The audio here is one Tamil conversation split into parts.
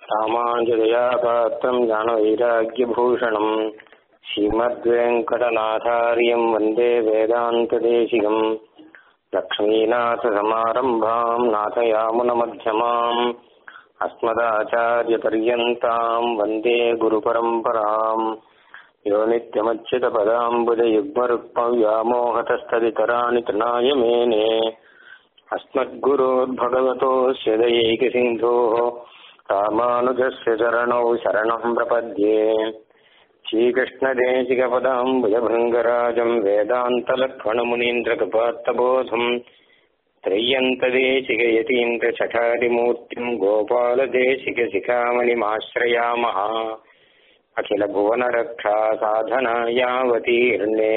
रामाञ्जदया पात्रम् ज्ञानवैराग्यभूषणम् श्रीमद्वेङ्कटनाथार्यम् वन्दे वेदान्तदेशिकम् लक्ष्मीनाथसमारम्भाम् नाथयामुनमध्यमाम् अस्मदाचार्यपर्यन्ताम् वन्दे गुरुपरम्पराम् यो नित्यमच्युतपदाम्बुजयुग्मरुक्मव्यामोहतस्तदितराणि तृणाय मेने अस्मद्गुरोर्भगवतोऽस्य दयैकसिन्धोः रामानुजस्य चरणौ शरणम् प्रपद्ये श्रीकृष्णदेशिकपदाम्बुजभृङ्गराजम् वेदान्तलक्ष्मणमुनीन्द्रकृपात्तबोधम् त्रय्यन्तदेशिकयतीन्द्रचठारिमूर्तिम् गोपालदेशिकशिखामणिमाश्रयामः अखिलभुवनरक्षा साधनायावतीर्णे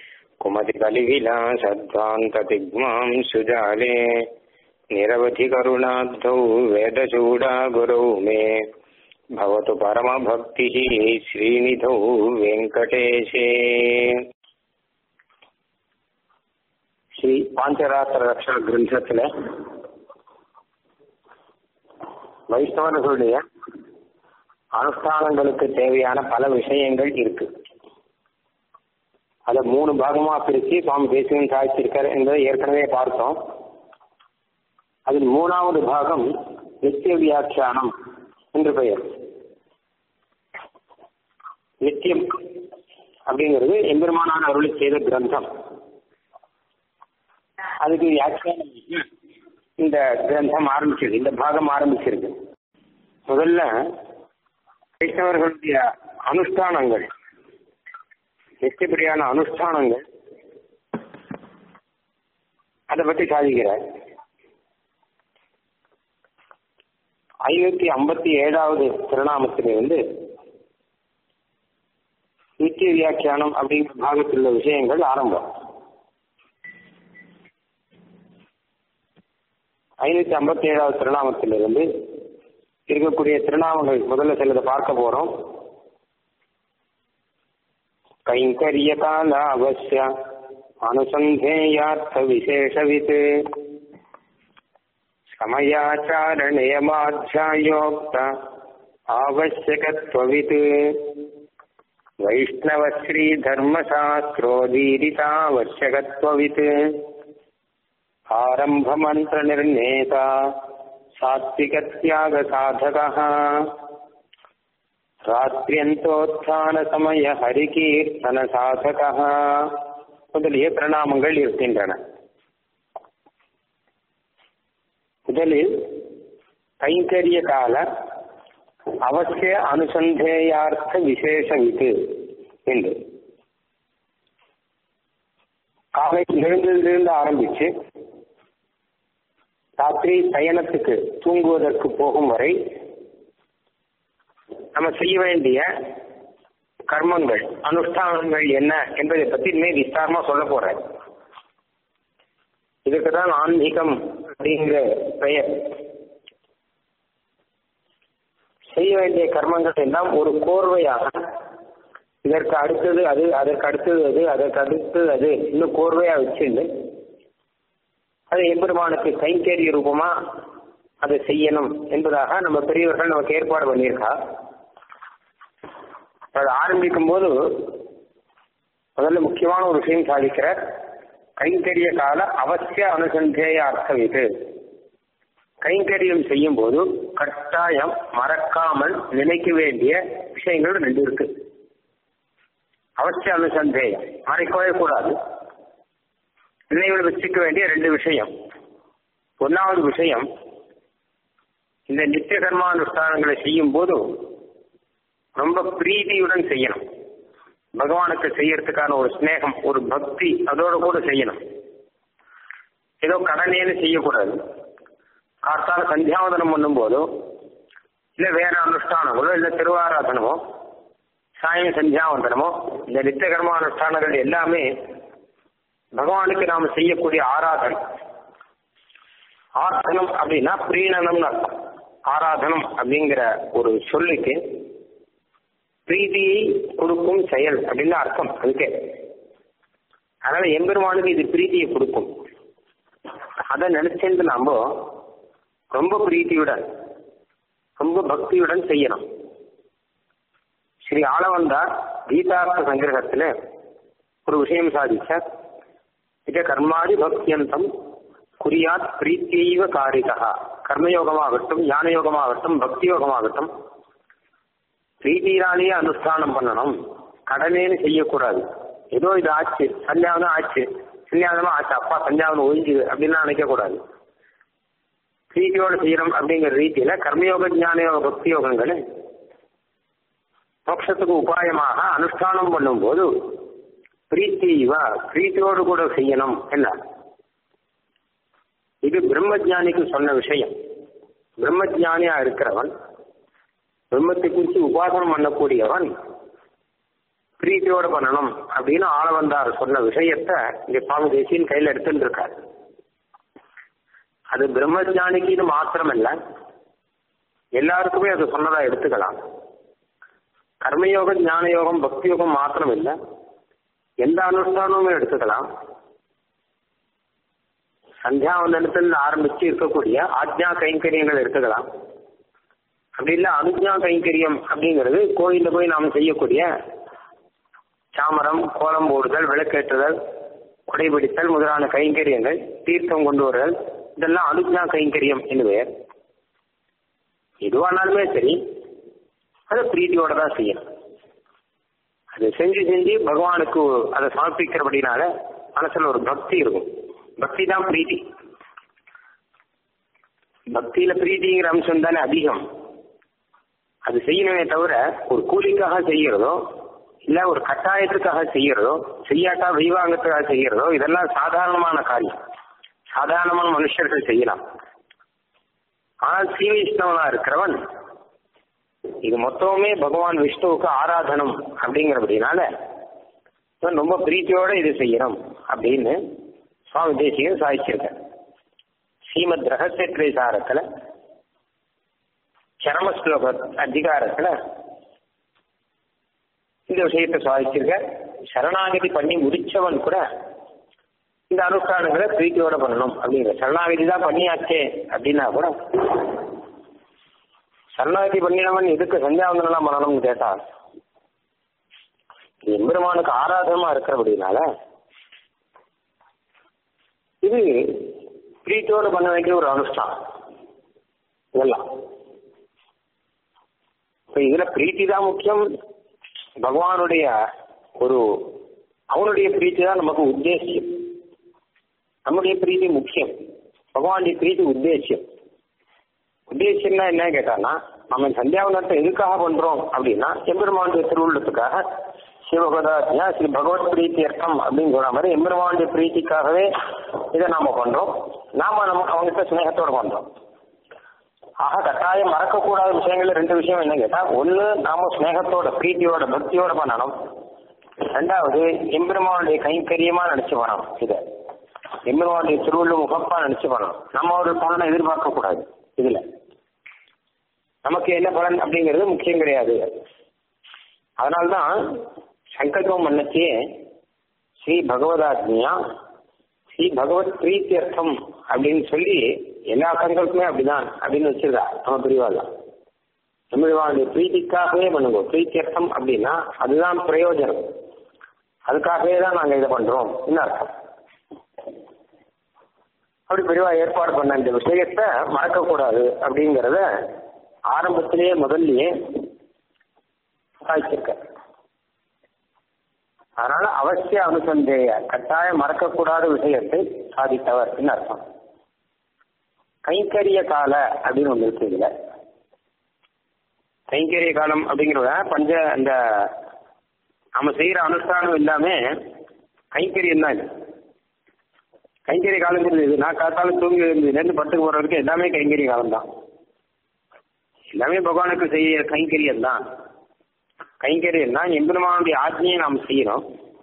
कुमतिकलिविलासध्वान्ततिग्मां सुजाले निरवधिकरुणाब्धौ वेदचूडागुरौ मे भवतु परमभक्तिः श्रीनिधौ वेङ्कटेशे ஸ்ரீ பாஞ்சராத்திர ரக்ஷண கிரந்தத்துல வைஷ்ணவர்களுடைய அனுஷ்டானங்களுக்கு தேவையான பல விஷயங்கள் இருக்கு அதை மூணு பாகமா பிரிச்சு சுவாமி தேசியம் சாதிச்சிருக்காரு என்பதை ஏற்கனவே பார்த்தோம் அதில் மூணாவது பாகம் நித்திய வியாக்கியானம் என்று பெயர் நித்தியம் அப்படிங்கிறது எம்பெருமானான அருளி செய்த கிரந்தம் அதுக்கு வியாக்கியானம் இந்த கிரந்தம் ஆரம்பிச்சிருக்கு இந்த பாகம் ஆரம்பிச்சிருக்கு முதல்ல வைஷ்ணவர்களுடைய அனுஷ்டானங்கள் நித்தியப்படியான அனுஷ்டானங்கள் அதை பற்றி சாதிக்கிறார் ஐநூத்தி ஐம்பத்தி ஏழாவது திருநாமத்திலிருந்து நித்திய வியாக்கியானம் அப்படிங்கிற பாகத்தில் உள்ள விஷயங்கள் ஆரம்பம் ஐநூத்தி ஐம்பத்தி ஏழாவது திருநாமத்திலிருந்து இருக்கக்கூடிய திருநாமங்கள் முதல்ல சிலதை பார்க்க போறோம் கைங்கரிய கால அவசிய அனுசந்தேயார்த்த விசேஷவித் समयाचारनियमाध्यायोक्त आवश्यकत्ववित् वैष्णवश्रीधर्मशास्त्रोदीरितावश्यकत्ववित् आरम्भमन्त्रनिर्णेता सात्विकत्यागसाधकः ராத்திரியந்தோத்தான ஹரிகீர்த்தன சாதகா முதலிய பிரணாமங்கள் இருக்கின்றன முதலில் கைங்கரிய கால அவசிய அனுசந்தேயார்த்த விசேஷ விது என்று காலை எழுந்ததிலிருந்து ஆரம்பிச்சு ராத்திரி பயணத்துக்கு தூங்குவதற்கு போகும் வரை நம்ம செய்ய வேண்டிய கர்மங்கள் அனுஷ்டானங்கள் என்ன என்பதை பத்தி இனிமே விஸ்தாரமா சொல்ல போறேன் இதுக்கு தான் ஆன்மீகம் அப்படிங்கிற பெயர் செய்ய வேண்டிய கர்மங்கள் எல்லாம் ஒரு கோர்வையாக இதற்கு அடுத்தது அது அதற்கு அடுத்தது அது அதற்கு அடுத்தது அது இன்னும் கோர்வையா வச்சுண்டு அது எம்பெருமானுக்கு கைங்கரிய ரூபமா அதை செய்யணும் என்பதாக நம்ம பெரியவர்கள் நமக்கு ஏற்பாடு பண்ணியிருக்கா அது ஆரம்பிக்கும் போது முதல்ல முக்கியமான ஒரு விஷயம் சாதிக்கிறார் கைங்கரிய கால அவசிய அனுசந்தேய அர்த்தம் இது கைங்கரியம் செய்யும் போது கட்டாயம் மறக்காமல் நினைக்க வேண்டிய விஷயங்கள் ரெண்டு இருக்கு அவசிய அனுசந்தேயம் மறைக்கவே கூடாது நினைவில் வச்சுக்க வேண்டிய ரெண்டு விஷயம் ஒன்னாவது விஷயம் இந்த நித்திய கர்மானுஷ்டானங்களை செய்யும் போது ரொம்ப பிரீதியுடன் செய்யணும் பகவானுக்கு செய்யறதுக்கான ஒரு ஸ்னேகம் ஒரு பக்தி அதோட கூட செய்யணும் ஏதோ கடனேன்னு செய்யக்கூடாது காத்தால சந்தியாவதனம் பண்ணும் போதோ இல்ல வேற அனுஷ்டானங்களோ இல்ல திருவாராதனமோ சாயம் சந்தியாவந்தனமோ இந்த நித்திய கர்மானுஷ்டானங்கள் எல்லாமே பகவானுக்கு நாம செய்யக்கூடிய ஆராதனை ஆராதனம் அப்படின்னா பிரீணனம்னு அர்த்தம் ஆராதனம் அப்படிங்கிற ஒரு சொல்லுக்கு பிரீதியை கொடுக்கும் செயல் அப்படின்னு அர்த்தம் அதுக்கே அதனால எம்பெருமானுக்கு இது பிரீதியை கொடுக்கும் அதை நினைச்சிருந்து நாம ரொம்ப பிரீத்தியுடன் ரொம்ப பக்தியுடன் செய்யணும் ஸ்ரீ ஆளவந்தார் கீதார்த்த சங்கிரகத்துல ஒரு விஷயம் சாதிச்சார் இத கர்மாதி பக்தியந்தம் குறியாத் பிரீத்தியைவ காரிகா கர்மயோகமாகட்டும் ஞான யோகமாகட்டும் பக்தி யோகமாகட்டும் பிரீத்தியினாலேயே அனுஷ்டானம் பண்ணணும் கடனேன்னு செய்யக்கூடாது ஏதோ இது ஆச்சு சந்தியாவனம் ஆச்சு சந்தியாவனமா ஆச்சு அப்பா சந்தியாவனம் ஒழிஞ்சுது அப்படின்னு நினைக்க கூடாது பிரீத்தியோட செய்யணும் அப்படிங்கிற ரீதியில கர்மயோக ஞான யோக பக்தி யோகங்களை மோட்சத்துக்கு உபாயமாக அனுஷ்டானம் பண்ணும்போது பிரீத்திவா பிரீத்தியோடு கூட செய்யணும் என்ன இது பிரம்மஜானிக்கு சொன்ன விஷயம் பிரம்மஜானியா இருக்கிறவன் பிரம்மத்தை குறித்து உபாசனம் பண்ணக்கூடியவன் பிரீத்தியோட பண்ணணும் அப்படின்னு ஆளவந்தார் சொன்ன விஷயத்த இங்க சுவாமி தேசியன் கையில எடுத்துட்டு இருக்காரு அது பிரம்மஜானிக்கு இது மாத்திரமல்ல எல்லாருக்குமே அது சொன்னதா எடுத்துக்கலாம் கர்மயோகம் ஞான யோகம் பக்தி யோகம் மாத்திரம் இல்லை எந்த அனுஷ்டானமுமே எடுத்துக்கலாம் சந்தியாவந்தனத்தில் ஆரம்பிச்சு இருக்கக்கூடிய ஆஜ்ஞா கைங்கரியங்கள் எடுத்துக்கலாம் அப்படி இல்லை அனுஜா கைங்கரியம் அப்படிங்கிறது கோயிலில் போய் நாம் செய்யக்கூடிய சாமரம் கோலம் போடுதல் விளக்கேற்றுதல் குடைபிடித்தல் முதலான கைங்கரியங்கள் தீர்த்தம் கொண்டு வருதல் இதெல்லாம் அனுஜா கைங்கரியம் என்று பெயர் எதுவானாலுமே சரி அதை பிரீத்தியோட தான் செய்யணும் அது செஞ்சு செஞ்சு பகவானுக்கு அதை சமர்ப்பிக்கிறபடினால மனசுல ஒரு பக்தி இருக்கும் பக்தி தான் பிரீத்தி பக்தியில பிரீத்திங்கிற அம்சம் தானே அதிகம் அது செய்யணுமே தவிர ஒரு கூலிக்காக செய்யறதோ இல்ல ஒரு கட்டாயத்துக்காக செய்யறதோ செய்யாட்டா வைவாங்கத்துக்காக செய்யறதோ இதெல்லாம் சாதாரணமான காரியம் சாதாரணமான மனுஷர்கள் செய்யலாம் ஆனால் ஸ்ரீ வைஷ்ணவனா இருக்கிறவன் இது மொத்தமுமே பகவான் விஷ்ணுவுக்கு ஆராதனம் அப்படிங்கிறபடினால ரொம்ப பிரீத்தியோட இது செய்யணும் அப்படின்னு சுவாமி தேசிகன் சாதிச்சிருக்க ஸ்ரீமத் ரகசிய திரைசாரத்துல சரம ஸ்லோக அதிகாரத்துல இந்த விஷயத்தை சாதிச்சிருக்க சரணாகதி பண்ணி முடிச்சவன் கூட இந்த அனுஷ்டானங்களை பிரீத்தியோட பண்ணணும் அப்படிங்கிற சரணாகதி தான் பண்ணியாச்சே அப்படின்னா கூட சரணாகதி பண்ணினவன் எதுக்கு சந்தியாவந்தனம் பண்ணணும்னு கேட்டா எம்பெருமானுக்கு ஆராதனமா இருக்கிறபடினால இது பிரீத்தியோட பண்ண வேண்டிய ஒரு அனுஷ்டானம் இதெல்லாம் இப்ப இதுல பிரீத்தி தான் முக்கியம் பகவானுடைய ஒரு அவனுடைய பிரீத்தி தான் நமக்கு உத்தேசியம் நம்முடைய பிரீத்தி முக்கியம் பகவானுடைய பிரீத்தி உத்தேசியம் உத்தேசியம்னா என்ன கேட்டான்னா நம்ம சந்தியாவனத்தை எதுக்காக பண்றோம் அப்படின்னா எம்பெருமானுடைய திருவுள்ளத்துக்காக சிவகதாத்யா ஸ்ரீ பகவத் பிரீத்தி அர்த்தம் அப்படின்னு சொல்ற மாதிரி எம்பெருமானுடைய பிரீத்திக்காகவே இதை நாம பண்றோம் நாம நம்ம அவங்ககிட்ட சிநேகத்தோட பண்றோம் ஆக கட்டாயம் மறக்கக்கூடாத விஷயங்கள்ல ரெண்டு விஷயம் என்ன கேட்டா ஒண்ணு நாம ஸ்நேகத்தோட பிரீத்தியோட பக்தியோட பண்ணணும் ரெண்டாவது எம்பெருமானுடைய கைங்கரியமா நினைச்சு பண்ணணும் இத எம்பெருமானுடைய திருவள்ளு முகப்பா நினைச்சு பண்ணணும் நம்ம ஒரு பலனை எதிர்பார்க்க கூடாது இதுல நமக்கு என்ன பலன் அப்படிங்கிறது முக்கியம் கிடையாது அதனால்தான் சங்கல்பம் பண்ணச்சே ஸ்ரீ பகவதாத்மியா ஸ்ரீ பகவத் பிரீத்தியர்த்தம் அப்படின்னு சொல்லி எல்லா சங்கல்பமே அப்படிதான் அப்படின்னு வச்சிருக்கா நம்ம பிரிவாதான் தமிழ்வாளுடைய பிரீத்திக்காகவே பண்ணுங்க பிரீத்தியர்த்தம் அப்படின்னா அதுதான் பிரயோஜனம் அதுக்காகவே தான் நாங்க இதை பண்றோம் என்ன அர்த்தம் அப்படி பெரியவா ஏற்பாடு பண்ண இந்த விஷயத்த மறக்கக்கூடாது அப்படிங்கிறத ஆரம்பத்திலேயே முதல்லயே சாய்ச்சிருக்க அதனால அவசிய அனுசந்தேய கட்டாயம் மறக்கக்கூடாத விஷயத்தை சாதித்தவர் என்ன அர்த்தம் கைங்கரிய கால அப்படின்னு ஒன்று இருக்கு இதுல கைங்கரிய காலம் அப்படிங்கிறத பஞ்ச அந்த நம்ம செய்யற அனுஷ்டானம் எல்லாமே கைங்கரியம் தான் இது கைங்கரிய காலங்கிறது இது நான் காத்தாலும் தூங்கி எழுந்ததுலேருந்து பட்டுக்கு போற வரைக்கும் எல்லாமே கைங்கரிய காலம் தான் எல்லாமே பகவானுக்கு செய்ய கைங்கரியம் தான் கைங்கரியம் தான் எம்பெருமானுடைய ஆజ్ఞையை நாம் செய்யணும்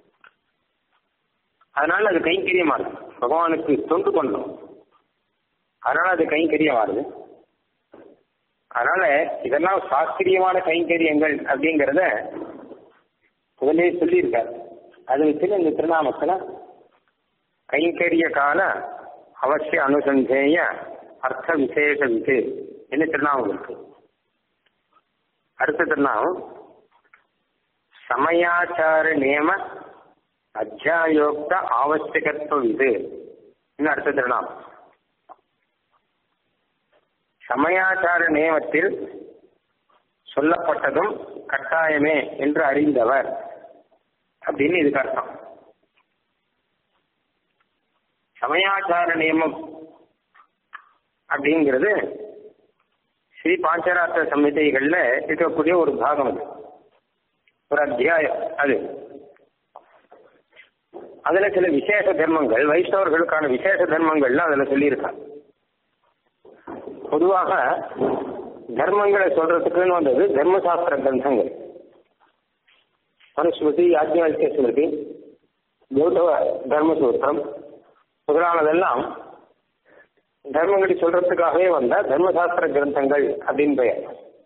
அதனால அது கைங்கரியமா இருக்கு பகவானுக்கு தொண்டு பண்ணணும் அதனால அது கைங்கரியம் வருது அதனால இதெல்லாம் சாஸ்திரியமான கைங்கரியங்கள் அப்படிங்கிறத முதலே சொல்லியிருக்காரு அது வச்சு இந்த திருநாமத்துல கைங்கரிய கால அவசிய அனுசந்தேய அர்த்த விசேஷ வித்து என்ன திருநாமம் இருக்கு அடுத்ததுன்னா சமயாச்சார நியம அத்தியாயோக்த ஆவசியகத்துவம் இது இன்னும் அடுத்தது நாம் சமயாச்சார நியமத்தில் சொல்லப்பட்டதும் கட்டாயமே என்று அறிந்தவர் அப்படின்னு இதுக்கு அர்த்தம் சமயாச்சார நியமம் அப்படிங்கிறது ஸ்ரீ பாஞ்சராத்திர சம்ஹிதைகள்ல இருக்கக்கூடிய ஒரு பாகம் அது ஒரு அத்தியாயம் அது அதுல சில விசேஷ தர்மங்கள் வைஷ்ணவர்களுக்கான விசேஷ தர்மங்கள்லாம் அதுல சொல்லியிருக்காங்க பொதுவாக தர்மங்களை சொல்றதுக்குன்னு வந்தது தர்மசாஸ்திர கிரந்தங்கள் மனுஸ்மிருதி யாஜ்ஞாலிக்க ஸ்மிருதி கௌதவ தர்மசூத்திரம் முதலானதெல்லாம் தர்மங்களை சொல்றதுக்காகவே வந்த தர்மசாஸ்திர கிரந்தங்கள் அப்படின்னு பெயர்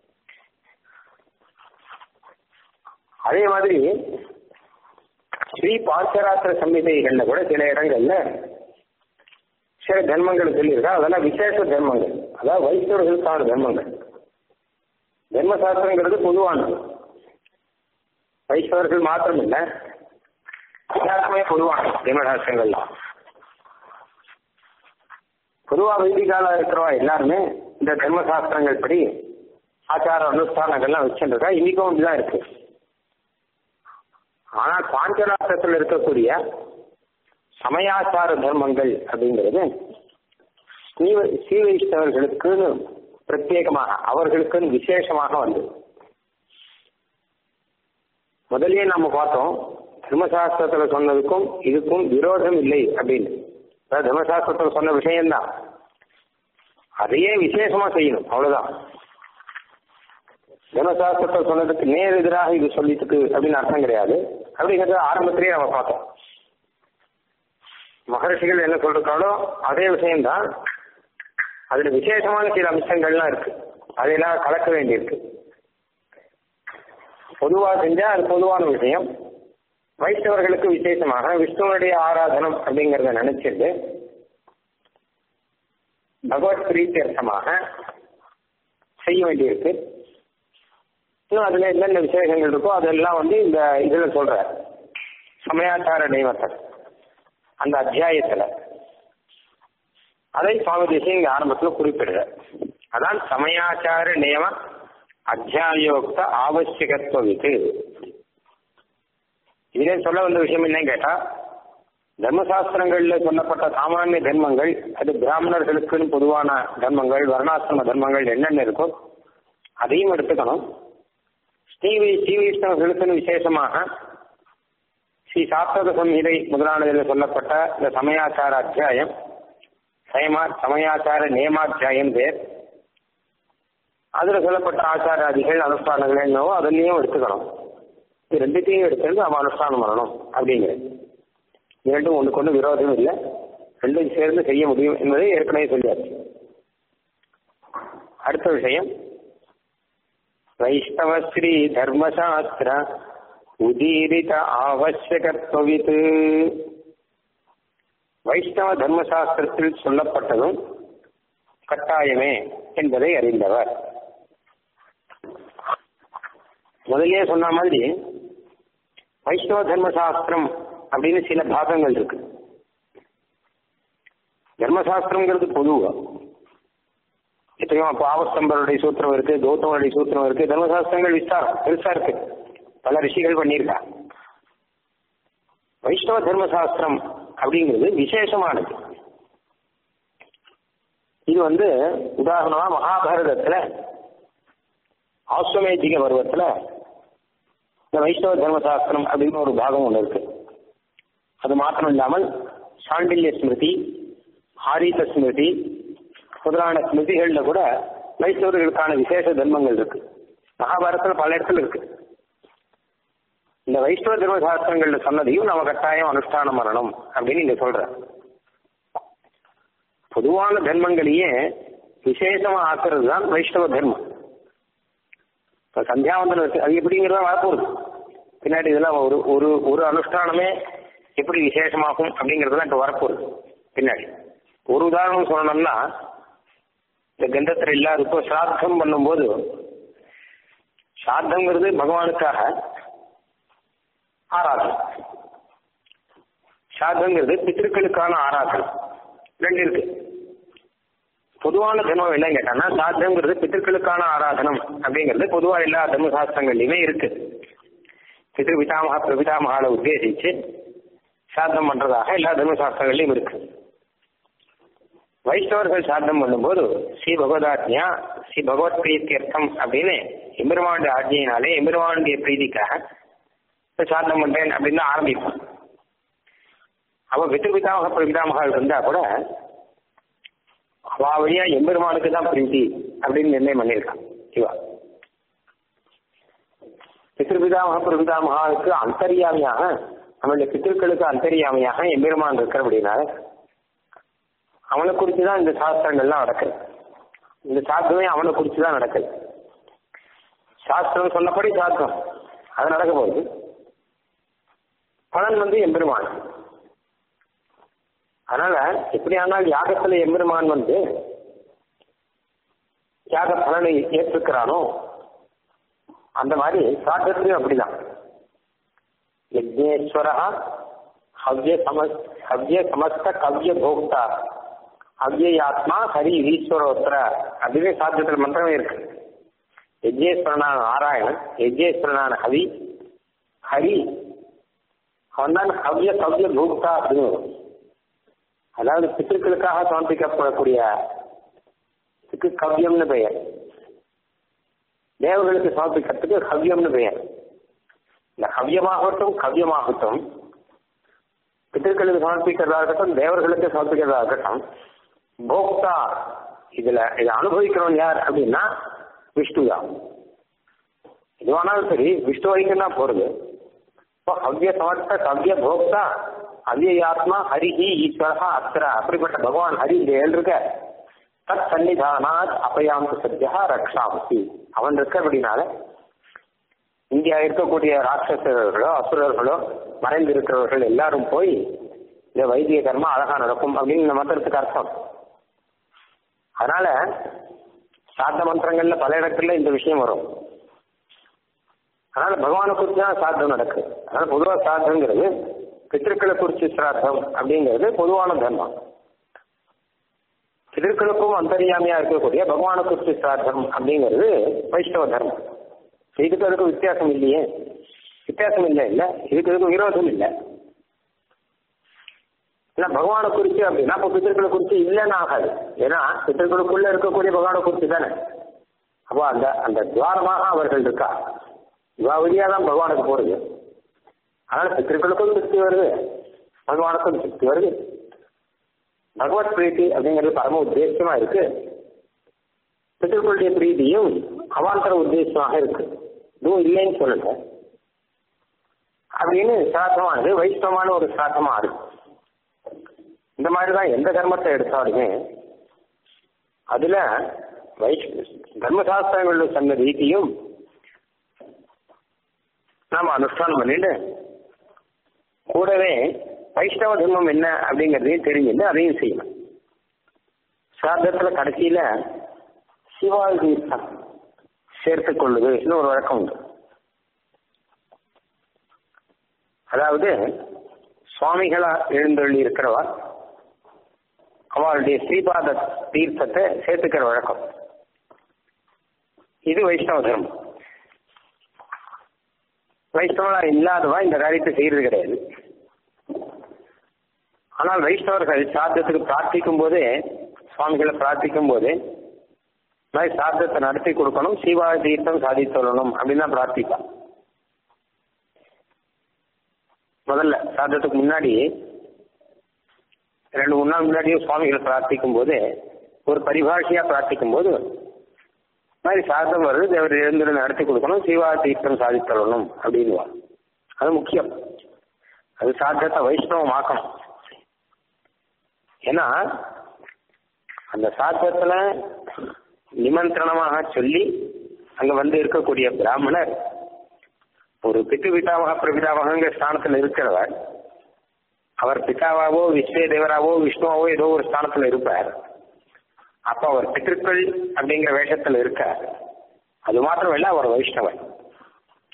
அதே மாதிரி ஸ்ரீ பாஞ்சராத்திர சம்ஹிதைகள்ல கூட சில இடங்கள்ல சில தர்மங்கள் சொல்லியிருக்கா அதெல்லாம் விசேஷ தர்மங்கள் அதாவது வைஷ்ணவர்களுக்கான தர்மங்கள் தர்மசாஸ்திரங்கிறது பொதுவானது வைஷ்ணவர்கள் மாத்திரம் இல்ல எல்லாருக்குமே பொதுவானது தர்மசாஸ்திரங்கள்லாம் பொதுவா வைதிகால இருக்கிறவா எல்லாருமே இந்த தர்மசாஸ்திரங்கள் படி ஆச்சார அனுஷ்டானங்கள்லாம் வச்சுருக்கா இன்னைக்கும் அப்படிதான் இருக்கு ஆனா பாஞ்சராத்திரத்தில் இருக்கக்கூடிய சமயாச்சார தர்மங்கள் அப்படிங்கிறது ஸ்ரீ ஸ்ரீ வைஷ்ணவர்களுக்குன்னு பிரத்யேகமாக அவர்களுக்குன்னு விசேஷமாக வந்து முதல்லயே நம்ம பார்த்தோம் தர்மசாஸ்திரத்துல சொன்னதுக்கும் இதுக்கும் விரோதம் இல்லை அப்படின்னு அதாவது தர்மசாஸ்திரத்துல சொன்ன விஷயம்தான் அதையே விசேஷமா செய்யணும் அவ்வளவுதான் தர்மசாஸ்திரத்தை சொன்னதுக்கு நேர் எதிராக இது சொல்லிட்டு அப்படின்னு அர்த்தம் கிடையாது அப்படிங்கிறது ஆரம்பத்திலேயே நம்ம பார்த்தோம் மகர்ஷிகள் என்ன சொல்றாங்களோ அதே விஷயம்தான் அதுல விசேஷமான சில அம்சங்கள்லாம் இருக்கு அதையெல்லாம் கலக்க வேண்டியிருக்கு பொதுவா செஞ்சா அது பொதுவான விஷயம் வைஷ்ணவர்களுக்கு விசேஷமாக விஷ்ணுவனுடைய ஆராதனம் அப்படிங்கறத நினைச்சிட்டு பகவத் பிரீத்தியர்த்தமாக செய்ய வேண்டியிருக்கு இன்னும் அதுல என்னென்ன விசேஷங்கள் இருக்கோ அதெல்லாம் வந்து இந்த இதுல சொல்ற சமயாச்சார நியமத்தை அந்த அத்தியாயத்துல அதை சுவாமி தேசியம் இங்க ஆரம்பத்தில் குறிப்பிடுற அதான் சமயாச்சார நியம அத்தியாயோக்த ஆவசியகத்துவம் இது இதே சொல்ல வந்த விஷயம் என்னன்னு கேட்டா தர்மசாஸ்திரங்கள்ல சொல்லப்பட்ட சாமானிய தர்மங்கள் அது பிராமணர்களுக்குன்னு பொதுவான தர்மங்கள் வர்ணாசிரம தர்மங்கள் என்னென்ன இருக்கோ அதையும் எடுத்துக்கணும் ஸ்ரீ ஸ்ரீ வைஷ்ணவர்களுக்குன்னு விசேஷமாக ஸ்ரீ சாஸ்திர சம்ஹிதை முதலானதில் சொல்லப்பட்ட இந்த சமயாச்சார அத்தியாயம் சயமா சமயாச்சார நியமாத்தியாயம் பேர் அதுல சொல்லப்பட்ட ஆச்சாராதிகள் அனுஷ்டானங்கள் என்னவோ அதுலயும் எடுத்துக்கணும் இது ரெண்டுத்தையும் எடுத்துட்டு அவன் அனுஷ்டானம் பண்ணணும் அப்படிங்கிறது இரண்டும் ஒண்ணுக்கு ஒண்ணு விரோதம் இல்லை ரெண்டும் சேர்ந்து செய்ய முடியும் என்பதை ஏற்கனவே சொல்லியாச்சு அடுத்த விஷயம் வைஷ்ணவ ஸ்ரீ தர்மசாஸ்திர உதீரித ஆவசியகத்துவித்து வைஷ்ணவ தர்மசாஸ்திரத்தில் சொல்லப்பட்டதும் கட்டாயமே என்பதை அறிந்தவர் முதலே சொன்ன மாதிரி வைஷ்ணவ தர்மசாஸ்திரம் அப்படின்னு சில பாகங்கள் இருக்கு தர்மசாஸ்திரம்ங்கிறது பொதுவா எத்தனையோ அப்போ ஆவஸ்தம்பருடைய சூத்திரம் இருக்கு கௌதமருடைய சூத்திரம் இருக்கு தர்மசாஸ்திரங்கள் விஸ்தாரம் பெருசா இருக்கு பல ரிஷிகள் பண்ணியிருக்கா வைஷ்ணவ தர்மசாஸ்திரம் அப்படிங்கிறது விசேஷமானது இது வந்து உதாரணமா மகாபாரதத்துல ஆஸ்வமேஜிக பருவத்துல இந்த வைஷ்ணவ தர்மசாஸ்திரம் அப்படின்னு ஒரு பாகம் ஒன்று இருக்கு அது மாத்திரம் இல்லாமல் சாண்டில்ய ஸ்மிருதி ஹாரீத ஸ்மிருதி முதலான ஸ்மிருதிகள்ல கூட வைஷ்ணவர்களுக்கான விசேஷ தர்மங்கள் இருக்கு மகாபாரதத்துல பல இடத்துல இருக்கு இந்த வைஷ்ணவ தர்மசாஸ்திரங்கள்ல சொன்னதையும் நம்ம கட்டாயம் அனுஷ்டானம் பண்ணணும் அப்படின்னு இங்க சொல்ற பொதுவான தர்மங்களையே விசேஷமா ஆக்குறது தான் வைஷ்ணவ தர்மம் இப்ப சந்தியாவந்தனம் இருக்கு அது எப்படிங்கிறதா வரப்போகுது பின்னாடி இதெல்லாம் ஒரு ஒரு ஒரு அனுஷ்டானமே எப்படி விசேஷமாகும் அப்படிங்கிறதுலாம் இப்ப வரப்போகுது பின்னாடி ஒரு உதாரணம் சொல்லணும்னா இந்த கந்தத்தில் இல்லாதப்போ சிராத்தம் பண்ணும்போது சாத்தங்கிறது பகவானுக்காக ஆராதனை சாத்தங்கிறது பித்திருக்களுக்கான ஆராதனை ரெண்டு இருக்கு பொதுவான தர்மம் என்னன்னு கேட்டான்னா சாத்தங்கிறது பித்திருக்களுக்கான ஆராதனம் அப்படிங்கிறது பொதுவா எல்லா தர்ம சாஸ்திரங்கள்லயுமே இருக்கு பித்ரு பிதாமகா பிரபிதாமகால உத்தேசிச்சு சாத்தம் பண்றதாக எல்லா தர்ம சாஸ்திரங்கள்லயும் இருக்கு வைஷ்ணவர்கள் சாத்தம் பண்ணும்போது ஸ்ரீ பகவதாத்யா ஸ்ரீ பகவத் பிரீத்தியர்த்தம் அப்படின்னு எம்பெருமானுடைய ஆஜ்ஞையினாலே எம்பெருமானுடைய பிரீதிக்காக சாத்தம் பண்றேன் அப்படின்னு தான் ஆரம்பிப்பான் அவ பித்ரு பிதாமக பிரபிதாமகால் இருந்தா கூட அவ வழியா எம்பெருமானுக்கு தான் பிரீத்தி அப்படின்னு நிர்ணயம் பண்ணியிருக்கான் சிவா பித்ருபிதாமக பிரபிதாமகாவுக்கு அந்தரியாமையாக அவனுடைய பித்திருக்களுக்கு அந்தரியாமையாக எம்பெருமான் இருக்கிறபடினால அவனை குறித்து தான் இந்த சாஸ்திரங்கள்லாம் நடக்குது இந்த சாஸ்திரமே அவனை குறித்து தான் நடக்குது சாஸ்திரம் சொன்னபடி சாஸ்திரம் அது நடக்க போகுது பலன் வந்து எம்பெருமான் அதனால எப்படி ஆனால் யாகத்துல எம்பெருமான் வந்து யாக பலனை ஏற்றுக்கிறானோ அந்த மாதிரி சாத்திரத்திலையும் அப்படிதான் யஜ்னேஸ்வரா ஹவ்ய சம ஹவ்ய சமஸ்த கவ்ய போக்தா அவ்யாத்மா ஹரி ஈஸ்வரோத்தர அப்படின்னு சாத்தியத்தில் மந்திரமே இருக்கு யஜ்னேஸ்வரனான நாராயணன் யஜ்னேஸ்வரனான ஹவி ஹரி அவன் தான் ஹவ்ய கவ்ய போக்தா அப்படின்னு அதாவது பித்திருக்களுக்காக சமர்ப்பிக்கப்படக்கூடிய இதுக்கு கவ்யம்னு பெயர் தேவர்களுக்கு சமர்ப்பிக்கிறதுக்கு கவ்யம்னு பெயர் இந்த கவ்யமாகட்டும் கவ்யமாகட்டும் பித்திருக்களுக்கு சமர்ப்பிக்கிறதா இருக்கட்டும் தேவர்களுக்கு சமர்ப்பிக்கிறதா இருக்கட்டும் போக்தா இதுல இதை அனுபவிக்கிறோம் யார் அப்படின்னா விஷ்ணு தான் எதுவானாலும் சரி விஷ்ணு வரைக்கும் தான் போறது இப்போ கவ்ய சமர்த்த கவ்ய போக்தா அவ்யாத்மா ஹரிஹி ஈஸ்வரா அக்ஷரா அப்படிப்பட்ட பகவான் ஹரி இந்த ஏழு இருக்க தத் சன்னிதானாத் அபயாந்த சத்யா ரக்ஷாமசி அவன் இருக்கிறபடினால இங்கே இருக்கக்கூடிய ராட்சசர்களோ அசுரர்களோ மறைந்து இருக்கிறவர்கள் எல்லாரும் போய் இந்த வைத்திய கர்மம் அழகா நடக்கும் அப்படின்னு இந்த மந்திரத்துக்கு அர்த்தம் அதனால சாத்த மந்திரங்கள்ல பல இடத்துல இந்த விஷயம் வரும் அதனால பகவானை குறித்து தான் சாத்தம் நடக்கு அதனால பொதுவா சாத்தங்கிறது பித்திருக்களை குறிச்சு சிராத்தம் அப்படிங்கிறது பொதுவான தர்மம் பிதர்களுக்கும் அந்தரியாமையா இருக்கக்கூடிய பகவான குறிச்சு சிராத்தம் அப்படிங்கிறது வைஷ்ணவ தர்மம் இதுக்கு அதுக்கும் வித்தியாசம் இல்லையே வித்தியாசம் இல்லை இல்ல இதுக்கு அதுக்கும் விரோதம் இல்லை இல்ல பகவானை குறிச்சு அப்படின்னா அப்போ பித்தர்களை குறிச்சு இல்லைன்னு ஆகாது ஏன்னா பித்தர்களுக்குள்ள இருக்கக்கூடிய பகவானை குறிச்சு தானே அப்போ அந்த அந்த துவாரமாக அவர்கள் இருக்கா இவா வழியா தான் பகவானுக்கு போறது அதனால பித்திருக்களுக்கும் திருப்தி வருது பகவானுக்கும் திருப்தி வருது பகவத் பிரீத்தி அப்படிங்கிறது பரம உத்தேசமா இருக்கு பித்திருக்களுடைய பிரீதியும் அவாந்தர உத்தேசமாக இருக்கு இதுவும் இல்லைன்னு சொல்லல அப்படின்னு சிராத்தமானது வைஷ்ணவமான ஒரு சிராத்தமா இருக்கு இந்த மாதிரி தான் எந்த தர்மத்தை எடுத்தாலுமே அதுல வைஷ் தர்மசாஸ்திரங்களில் சொன்ன ரீதியும் நாம அனுஷ்டானம் பண்ணிட்டு கூடவே வைஷ்ணவ தர்மம் என்ன அப்படிங்கிறதையும் தெரிஞ்சுட்டு அதையும் செய்யணும் சாதத்துல கடைசியில சிவால் தீர்த்தம் சேர்த்துக் கொள்ளுது ஒரு வழக்கம் உண்டு அதாவது சுவாமிகளா எழுந்தொள்ளி இருக்கிறவா அவளுடைய ஸ்ரீபாத தீர்த்தத்தை சேர்த்துக்கிற வழக்கம் இது வைஷ்ணவ தர்மம் வைஷ்ணவனா இல்லாதவா இந்த காரியத்தை செய்யறது கிடையாது ஆனால் வைஷ்ணவர்கள் சாத்தத்துக்கு பிரார்த்திக்கும் போதே சுவாமிகளை பிரார்த்திக்கும் போதே மாதிரி சாத்தத்தை நடத்தி கொடுக்கணும் சீவா தீர்த்தம் சாதித்தொள்ளணும் அப்படின்னு தான் பிரார்த்திப்பான் முதல்ல சாதத்துக்கு முன்னாடி ரெண்டு மூணு நாள் முன்னாடியே சுவாமிகளை பிரார்த்திக்கும் போது ஒரு பரிபாஷையா பிரார்த்திக்கும் போது மாதிரி சாதம் வருது தேவர் எழுந்து நடத்தி கொடுக்கணும் சீவா தீர்த்தம் சாதித்தரணும் அப்படின்வா அது முக்கியம் அது சாத்தியத்தை வைஷ்ணவமாக்கணும் ஏன்னா அந்த சாத்தியத்துல நிமந்திரணமாக சொல்லி அங்க வந்து இருக்கக்கூடிய பிராமணர் ஒரு பித்து பிதாமக பிரபிதாமகங்கிற ஸ்தானத்துல இருக்கிறவர் அவர் பிதாவாவோ விஸ்வே தேவராவோ விஷ்ணுவாவோ ஏதோ ஒரு ஸ்தானத்துல இருப்பார் அப்ப அவர் பித்திருக்கள் அப்படிங்கிற வேஷத்துல இருக்கார் அது மாத்திரம் இல்ல அவர் வைஷ்ணவர்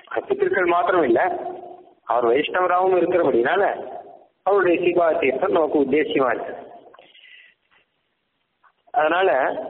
பித்திருக்கள் மாத்திரம் இல்ல அவர் வைஷ்ணவராகவும் இருக்கிறபடினால அவருடைய சீபா தீர்த்தம் நமக்கு உத்தேசியமா இருக்கு அதனால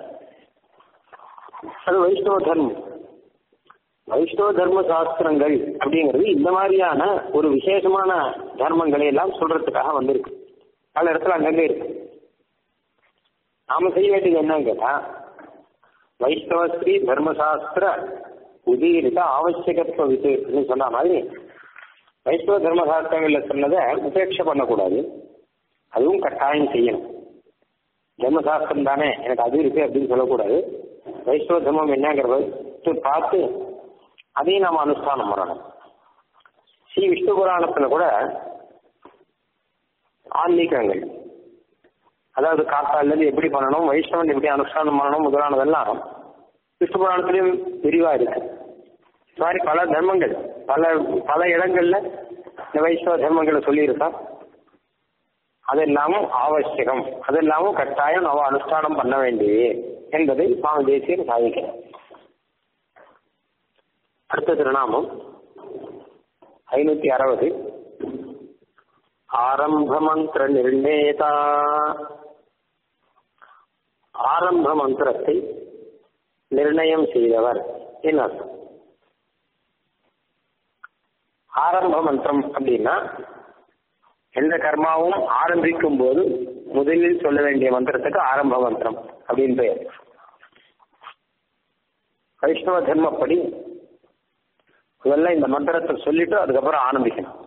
அது வைஷ்ணவ தர்மம் வைஷ்ணவ தர்ம சாஸ்திரங்கள் அப்படிங்கிறது இந்த மாதிரியான ஒரு விசேஷமான தர்மங்களை எல்லாம் சொல்றதுக்காக வந்திருக்கு பல இடத்துல அங்கங்க இருக்கு நாம செய்ய வேண்டியது என்னன்னு கேட்டா வைஷ்ணவஸ்ரீ தர்மசாஸ்திர உதீரித ஆவசியகத்துவ விசேஷம்னு சொன்ன மாதிரி வைஷ்ணவ தர்மசாஸ்திரங்கள்ல சொன்னதை உபேட்சை பண்ணக்கூடாது அதுவும் கட்டாயம் செய்யணும் தர்மசாஸ்திரம் தானே எனக்கு அது இருக்கு அப்படின்னு சொல்லக்கூடாது வைஷ்ணவ தர்மம் என்னங்கிறத பார்த்து அதையும் நாம அனுஷ்டானம் பண்ணணும் ஸ்ரீ விஷ்ணு புராணத்துல கூட ஆன்மீகங்கள் அதாவது காத்தால இருந்து எப்படி பண்ணணும் வைஷ்ணவன் எப்படி அனுஷ்டானம் பண்ணணும் முதலானதெல்லாம் விஷ்ணு புராணத்திலையும் விரிவா இருக்கு இந்த மாதிரி பல தர்மங்கள் பல பல இடங்கள்ல இந்த வைஷ்ணவ தர்மங்களை சொல்லியிருக்கான் அதெல்லாமும் ஆவசியகம் அதெல்லாமும் கட்டாயம் நம்ம அனுஷ்டானம் பண்ண வேண்டியது என்பதை சுவாமி தேசியர் சாதிக்கிறார் அடுத்த திருநாமம் ஐநூத்தி அறுபது ஆரம்ப மந்திர நிர்ணேதா ஆரம்ப மந்திரத்தை நிர்ணயம் செய்தவர் என்ன அர்த்தம் ஆரம்ப மந்திரம் அப்படின்னா எந்த கர்மாவும் ஆரம்பிக்கும் போது முதலில் சொல்ல வேண்டிய மந்திரத்துக்கு ஆரம்ப மந்திரம் அப்படின்னு பெயர் வைஷ்ணவ தர்மப்படி முதல்ல இந்த மந்திரத்தை சொல்லிட்டு அதுக்கப்புறம் ஆரம்பிக்கணும்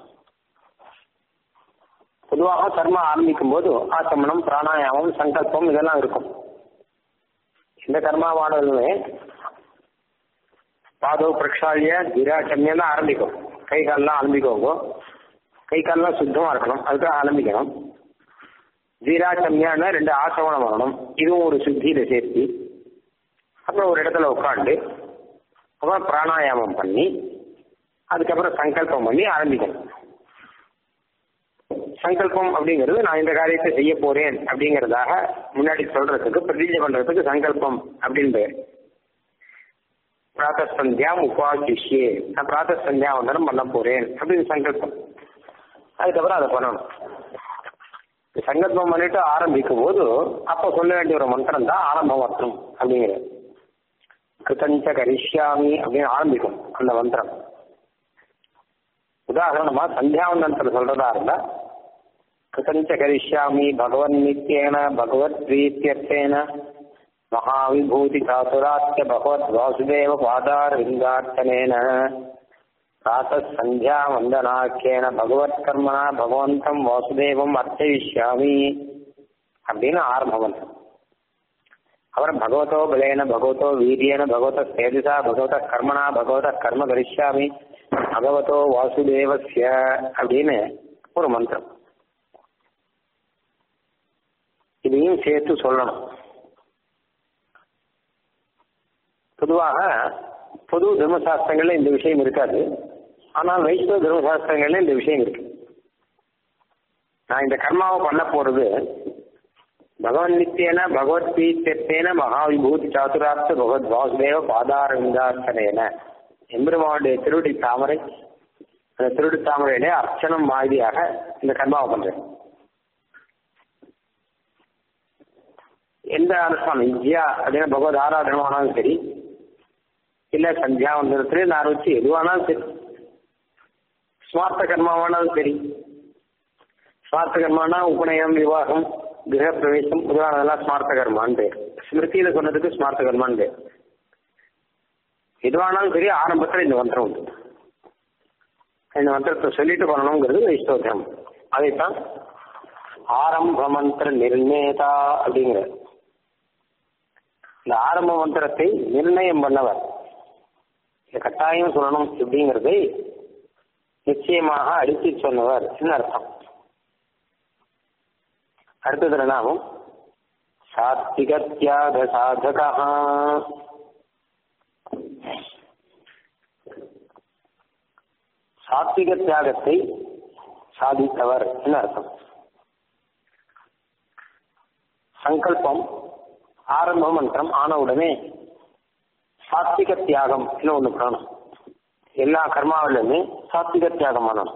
பொதுவாக கர்மா ஆரம்பிக்கும் போது ஆசமனம் பிராணாயாமம் சங்கல்பம் இதெல்லாம் இருக்கும் இந்த கர்மாவானதுமே பாதோ பிரக்ஷாலிய திராட்சமியம் தான் ஆரம்பிக்கும் கை கால்லாம் ஆரம்பிக்கோங்க கை கால்லாம் சுத்தமா இருக்கணும் அதுக்காக ஆரம்பிக்கணும் ஜீராச்சம்யான்னா ரெண்டு ஆசவனம் வரணும் இதுவும் ஒரு சுத்தியில சேர்த்து அப்புறம் ஒரு இடத்துல உட்காந்து அப்புறம் பிராணாயாமம் பண்ணி அதுக்கப்புறம் சங்கல்பம் பண்ணி ஆரம்பிக்கணும் சங்கல்பம் அப்படிங்கிறது நான் இந்த காரியத்தை செய்ய போறேன் அப்படிங்கிறதாக முன்னாடி சொல்றதுக்கு பிரதிஜை பண்றதுக்கு சங்கல்பம் அப்படின்னு பேர் பிராத்த சந்தியாம் உபாசிஷ்யே நான் பிராத்த சந்தியாவந்தனம் பண்ண போறேன் அப்படின்னு சங்கல்பம் அதுக்கப்புறம் அதை பண்ணணும் சங்கல்பம் பண்ணிட்டு ஆரம்பிக்கும் போது அப்போ சொல்ல வேண்டிய ஒரு மந்திரம் தான் ஆரம்ப மந்திரம் அப்படிங்கிறது கிருத்தஞ்ச கரிஷ்யாமி அப்படின்னு ஆரம்பிக்கும் அந்த மந்திரம் உதாரணமா சந்தியாவந்தனத்தில் சொல்றதா இருந்தா கிருத்தஞ்ச கரிஷ்யாமி பகவன் நித்தியேன பகவத் பிரீத்தியர்த்தேன மகாவிபூதி சாசுராத்திய பகவத் வாசுதேவ பாதார் விந்தார்த்தனேன பிராத்தः சந்தியா வந்தனாக்கியேன பகவத் கர்மனா பகவந்தம் வாசுதேவம் அர்ச்சயிஷ்யாமி அப்படின்னு ஆரம்ப மந்திரம் அப்புறம் பகவதோ பலேன பகவதோ வீரியேன பகவத சேதிசா பகவத கர்மனா பகவத கர்ம கரிஷ்யாமி பகவதோ வாசுதேவஸ்ய அப்படின்னு ஒரு மந்திரம் இதையும் சேர்த்து சொல்லணும் பொதுவாக பொது தர்மசாஸ்திரங்கள்ல இந்த விஷயம் இருக்காது ஆனால் வைஷ்ணவ தர்மசாஸ்திரங்கள்ல இந்த விஷயம் இருக்கு நான் இந்த கர்மாவை பண்ண போறது பகவன் நித்தியன பகவத் பீத்தியத்தேன மகாவிபூதி சாதுரார்த்த பகவத் வாசுதேவ பாதாரவிந்தார்த்தனேன எம்பெருமானுடைய திருவடி தாமரை அந்த திருவடி தாமரையிலே அர்ச்சனம் மாதிரியாக இந்த கர்மாவை பண்றேன் எந்த அனுஷ்டானம் வித்யா அப்படின்னா பகவத் ஆராதனமானாலும் சரி இல்ல சந்தியாவந்தனத்திலே நான் வச்சு எதுவானாலும் சரி ஸ்மார்த்த கர்மாவானாலும் சரி ஸ்மார்த்த கர்மானா உபநயம் விவாகம் கிரக பிரவேசம் முதலானதெல்லாம் ஸ்மார்த்த கர்மான்னு பேர் ஸ்மிருதியில சொன்னதுக்கு ஸ்மார்த்த கர்மான்னு பேர் எதுவானாலும் சரி ஆரம்பத்தில் இந்த மந்திரம் உண்டு இந்த மந்திரத்தை சொல்லிட்டு பண்ணணுங்கிறது வைஷ்ணவம் அதைத்தான் ஆரம்ப மந்திர நிர்ணேதா அப்படிங்கிற இந்த ஆரம்ப மந்திரத்தை நிர்ணயம் பண்ணவர் இந்த கட்டாயம் சொல்லணும் அப்படிங்கிறதை நிச்சயமாக அடித்து சொன்னவர் என்ன அர்த்தம் அடுத்தது நாமம் சாத்விக தியாக சாதகா சாத்விக தியாகத்தை சாதித்தவர் என்ன அர்த்தம் சங்கல்பம் ஆரம்ப மந்திரம் ஆன உடனே சாத்விக தியாகம் ஒன்று காணும் எல்லா கர்மாவிலுமே சாத்விக தியாகம் பண்ணணும்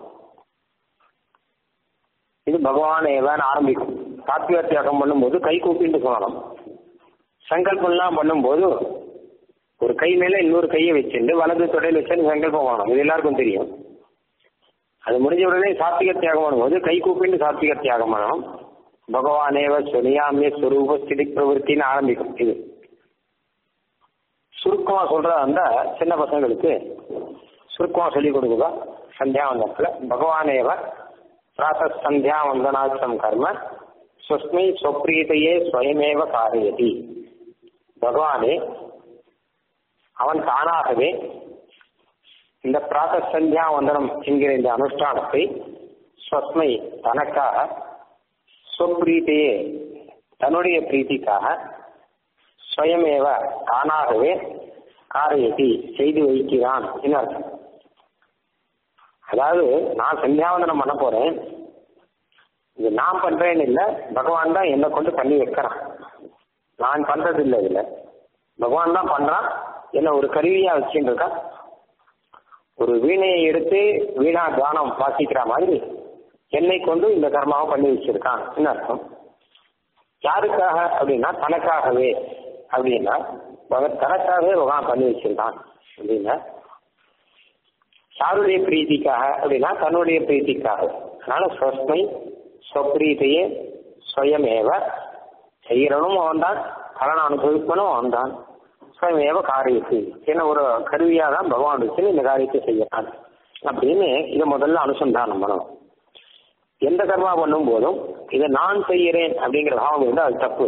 இது பகவான் ஏவான்னு ஆரம்பிக்கும் சாத்விக தியாகம் பண்ணும்போது கை கூப்பிட்டு சொல்லணும் சங்கல்பம்லாம் பண்ணும்போது ஒரு கை மேல இன்னொரு கையை வச்சுட்டு வலது தொடையில் வச்சு சங்கல்பம் பண்ணணும் இது எல்லாருக்கும் தெரியும் அது முடிஞ்ச உடனே சாத்விக தியாகம் பண்ணும்போது கை கூப்பிட்டு சாத்விக தியாகம் பண்ணணும் பகவானேவ சுனியாமிய ஸ்வரூப ஸ்திதி பிரவருத்தின்னு ஆரம்பிக்கும் இது சுருக்கமா சொல்றதா இருந்தா சின்ன பசங்களுக்கு சுருக்கமா சொல்லி கொடுக்குதா சந்தியாவந்தத்துல பகவானேவ பிராத்த சந்தியாவந்தனாச்சம் கர்ம சுஸ்மை சொப்ரீதையே ஸ்வயமேவ காரியதி பகவானே அவன் தானாகவே இந்த பிராத்த சந்தியாவந்தனம் என்கிற இந்த அனுஷ்டானத்தை ஸ்வஸ்மை தனக்காக சொப்ரீத்தையே தன்னுடைய பிரீத்திக்காக ஸ்வயமேவ தானாகவே காரியத்தை செய்து வைக்கிறான் என்ன அர்த்தம் அதாவது நான் சந்தியாவந்தனம் பண்ண போறேன் இது நான் பண்றேன்னு இல்லை பகவான் தான் என்னை கொண்டு பண்ணி வைக்கிறான் நான் பண்றது இல்லை இதுல பகவான் தான் பண்றான் என்ன ஒரு கருவியா வச்சுட்டு இருக்கான் ஒரு வீணையை எடுத்து வீணா கானம் வாசிக்கிற மாதிரி என்னை கொண்டு இந்த கர்மாவை பண்ணி வச்சிருக்கான் என்ன அர்த்தம் யாருக்காக அப்படின்னா தனக்காகவே அப்படின்னா பகத் தனக்காகவே பகவான் பண்ணி வச்சிருக்கான் அப்படின்னா யாருடைய பிரீத்திக்காக அப்படின்னா தன்னுடைய பிரீத்திக்காக அதனால ஸ்வஸ்மை ஸ்வப்ரீத்தையே ஸ்வயமேவ செய்யறனும் அவன் தான் பலனை அனுபவிப்பனும் அவன் தான் ஸ்வயமேவ காரியத்து ஏன்னா ஒரு கருவியா தான் பகவான் வச்சு இந்த காரியத்தை செய்யறான் அப்படின்னு இதை முதல்ல அனுசந்தானம் பண்ணணும் எந்த கர்மா பண்ணும் போதும் இதை நான் செய்கிறேன் அப்படிங்கிற பாவம் இருந்தால் அது தப்பு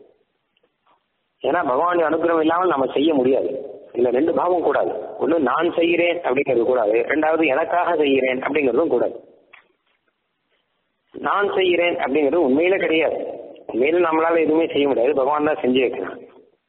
ஏன்னா பகவானுடைய அனுகிரகம் இல்லாமல் நம்ம செய்ய முடியாது இல்ல ரெண்டு பாவம் கூடாது ஒண்ணு நான் செய்கிறேன் அப்படிங்கிறது கூடாது ரெண்டாவது எனக்காக செய்கிறேன் அப்படிங்கிறதும் கூடாது நான் செய்கிறேன் அப்படிங்கிறது உண்மையில கிடையாது உண்மையில நம்மளால எதுவுமே செய்ய முடியாது பகவான் தான் செஞ்சு வைக்கிறான்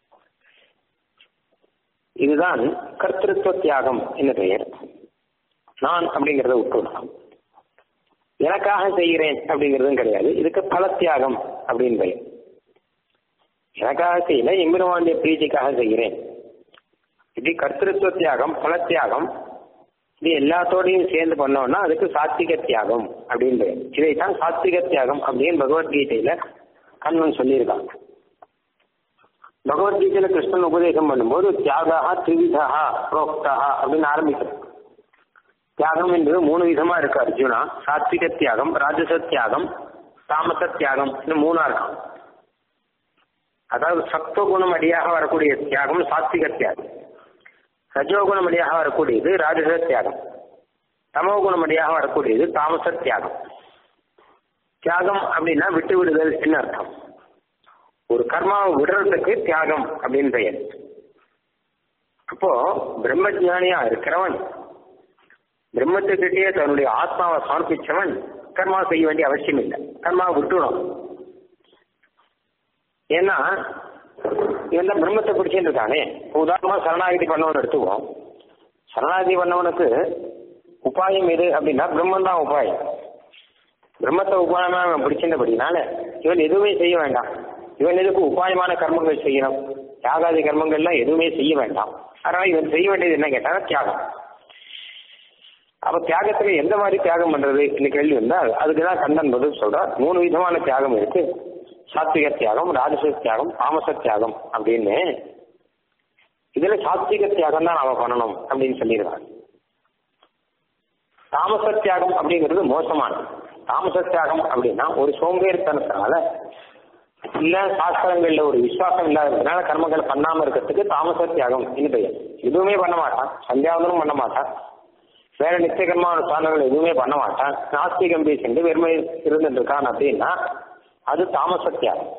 இதுதான் கர்த்திருவ தியாகம் என்ன பெயர் நான் அப்படிங்கிறத விட்டுவிடலாம் எனக்காக செய்கிறேன் அப்படிங்கிறதும் கிடையாது இதுக்கு பல தியாகம் அப்படின்னு பெயர் எனக்காக செய்யல எம்பெருமானுடைய பிரீதிக்காக செய்கிறேன் இது கர்த்திருவ தியாகம் பல தியாகம் இது எல்லாத்தோடையும் சேர்ந்து பண்ணோம்னா அதுக்கு சாத்விக தியாகம் அப்படின்னு பெயர் இதைத்தான் சாத்விக தியாகம் அப்படின்னு பகவத்கீதையில கண்ணன் சொல்லியிருக்காங்க பகவத்கீதையில கிருஷ்ணன் உபதேசம் பண்ணும்போது தியாகா திரிவிதா புரோக்தா அப்படின்னு ஆரம்பிக்கும் தியாகம் என்பது மூணு விதமா இருக்கு அர்ஜுனா சாத்விக தியாகம் ராஜச தியாகம் தாமச தியாகம் மூணா இருக்கும் அதாவது சத்துவகுணம் அடியாக வரக்கூடிய தியாகம் சாத்விக தியாகம் ரஜோகுணம் அடியாக வரக்கூடியது ராஜச தியாகம் தமோகுணம் அடியாக வரக்கூடியது தாமச தியாகம் தியாகம் அப்படின்னா விட்டு விடுதல் என்ன அர்த்தம் ஒரு கர்மாவை விடுறதுக்கு தியாகம் அப்படின்னு பெயர் அப்போ பிரம்மஜானியா இருக்கிறவன் பிரம்மத்துக்கிட்டே தன்னுடைய ஆத்மாவை சமர்ப்பிச்சவன் கர்மா செய்ய வேண்டிய அவசியம் இல்லை கர்மாவை விட்டுணும் ஏன்னா இவன் தான் பிரம்மத்தை பிடிச்சிட்டு இருக்கானே உதாரணமா சரணாகிதி பண்ணவன் எடுத்துக்குவோம் சரணாகிதி பண்ணவனுக்கு உபாயம் எது அப்படின்னா பிரம்மன் தான் உபாயம் பிரம்மத்தை உபாயமா அவன் பிடிச்சிருந்தபடினால இவன் எதுவுமே செய்ய வேண்டாம் இவன் எதுக்கு உபாயமான கர்மங்கள் செய்யணும் யாகாதி கர்மங்கள்லாம் எதுவுமே செய்ய வேண்டாம் அதனால இவன் செய்ய வேண்டியது என்ன கேட்டாங்க தியாகம் அப்ப தியாகத்துல எந்த மாதிரி தியாகம் பண்றது இந்த கேள்வி வந்தால் அதுக்குதான் கண்ணன் பதில் சொல்றார் மூணு விதமான தியாகம் இருக்கு சாத்விக தியாகம் ராஜச தியாகம் தாமச தியாகம் அப்படின்னு இதுல சாத்விக தியாகம் தான் நாம பண்ணணும் அப்படின்னு சொல்லிடுறாங்க தாமச தியாகம் அப்படிங்கிறது மோசமானது தாமச தியாகம் அப்படின்னா ஒரு சோம்பேறித்தனத்தினால இல்ல சாஸ்திரங்கள்ல ஒரு விசுவாசம் இல்லாததுனால கர்மங்கள் பண்ணாம இருக்கிறதுக்கு தாமச தியாகம் இன்னும் பெயர் எதுவுமே பண்ண மாட்டான் சந்தியாவதனம் பண்ண மாட்டான் வேற நித்தியகரமான சாதனங்கள் எதுவுமே பண்ண மாட்டான் நாஸ்திகம் பேசிட்டு வெறுமை இருந்துட்டு இருக்கான் அப்படின்னா அது தாமச தியாகம்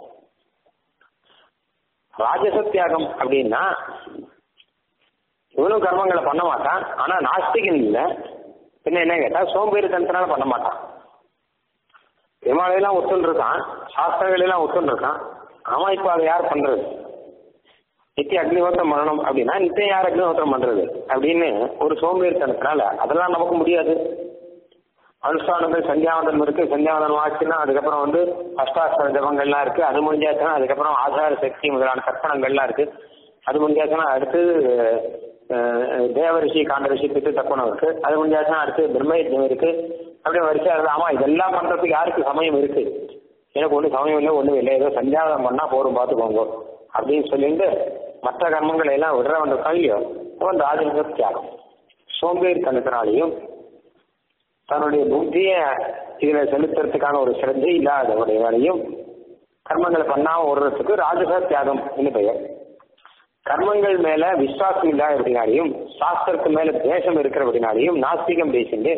ராஜச தியாகம் அப்படின்னா இவனும் கர்மங்களை பண்ண மாட்டான் ஆனா நாஸ்திகன் இல்லை பின்ன என்ன கேட்டா சோம்பேறித்தனத்தினால பண்ண மாட்டான் விமானெல்லாம் ஒத்துன்னு இருக்கான் சாஸ்திரங்கள் எல்லாம் ஒத்துன்னு இருக்கான் ஆமா இப்ப அதை யார் பண்றது நித்திய அக்னிஹோத்திரம் பண்ணணும் அப்படின்னா நித்தியம் யார் அக்னிஹோத்திரம் பண்றது அப்படின்னு ஒரு சோம்பேறித்தனத்தினால அதெல்லாம் நமக்கு முடியாது அனுஷ்டானங்கள் சந்தியாவந்தனம் இருக்கு சந்தியாவந்தனம் ஆச்சுன்னா அதுக்கப்புறம் வந்து அஷ்டாஸ்திர ஜபங்கள்லாம் இருக்கு அது முடிஞ்சாச்சுன்னா அதுக்கப்புறம் ஆதார சக்தி முதலான கற்பனங்கள்லாம் இருக்கு அது முடிஞ்சாச்சுன்னா அடுத்து அஹ், தேவரிஷி காண்டரிஷி பித்து தப்பனம் இருக்கு அது முடிஞ்சாச்சுன்னா அடுத்து பிரம்மயஜம் இருக்கு அப்படியே வரிசையா இருக்கு ஆமா இதெல்லாம் பண்றதுக்கு யாருக்கு சமயம் இருக்கு எனக்கு ஒன்றும் சமயம் இல்லை ஒன்றும் இல்லை ஏதோ சந்தியாவதம் பண்ணா போரும் பார்த்துக்கோங்க அப்படின்னு சொல்லிட்டு மற்ற கர்மங்களை எல்லாம் விடுறவன் இருக்கான் இல்லையோ அவன் ராஜனிக தியாகம் சோம்பேறித்தனத்தினாலையும் தன்னுடைய புத்திய இதுல செலுத்துறதுக்கான ஒரு சிரத்தை இல்லாதவரையும் கர்மங்களை பண்ணாம விடுறதுக்கு ராஜச தியாகம் என்று பெயர் கர்மங்கள் மேல விசுவாசம் இல்லாதபடினாலையும் சாஸ்திரத்து மேல தேசம் இருக்கிறபடினாலையும் நாஸ்திகம் பேசிட்டு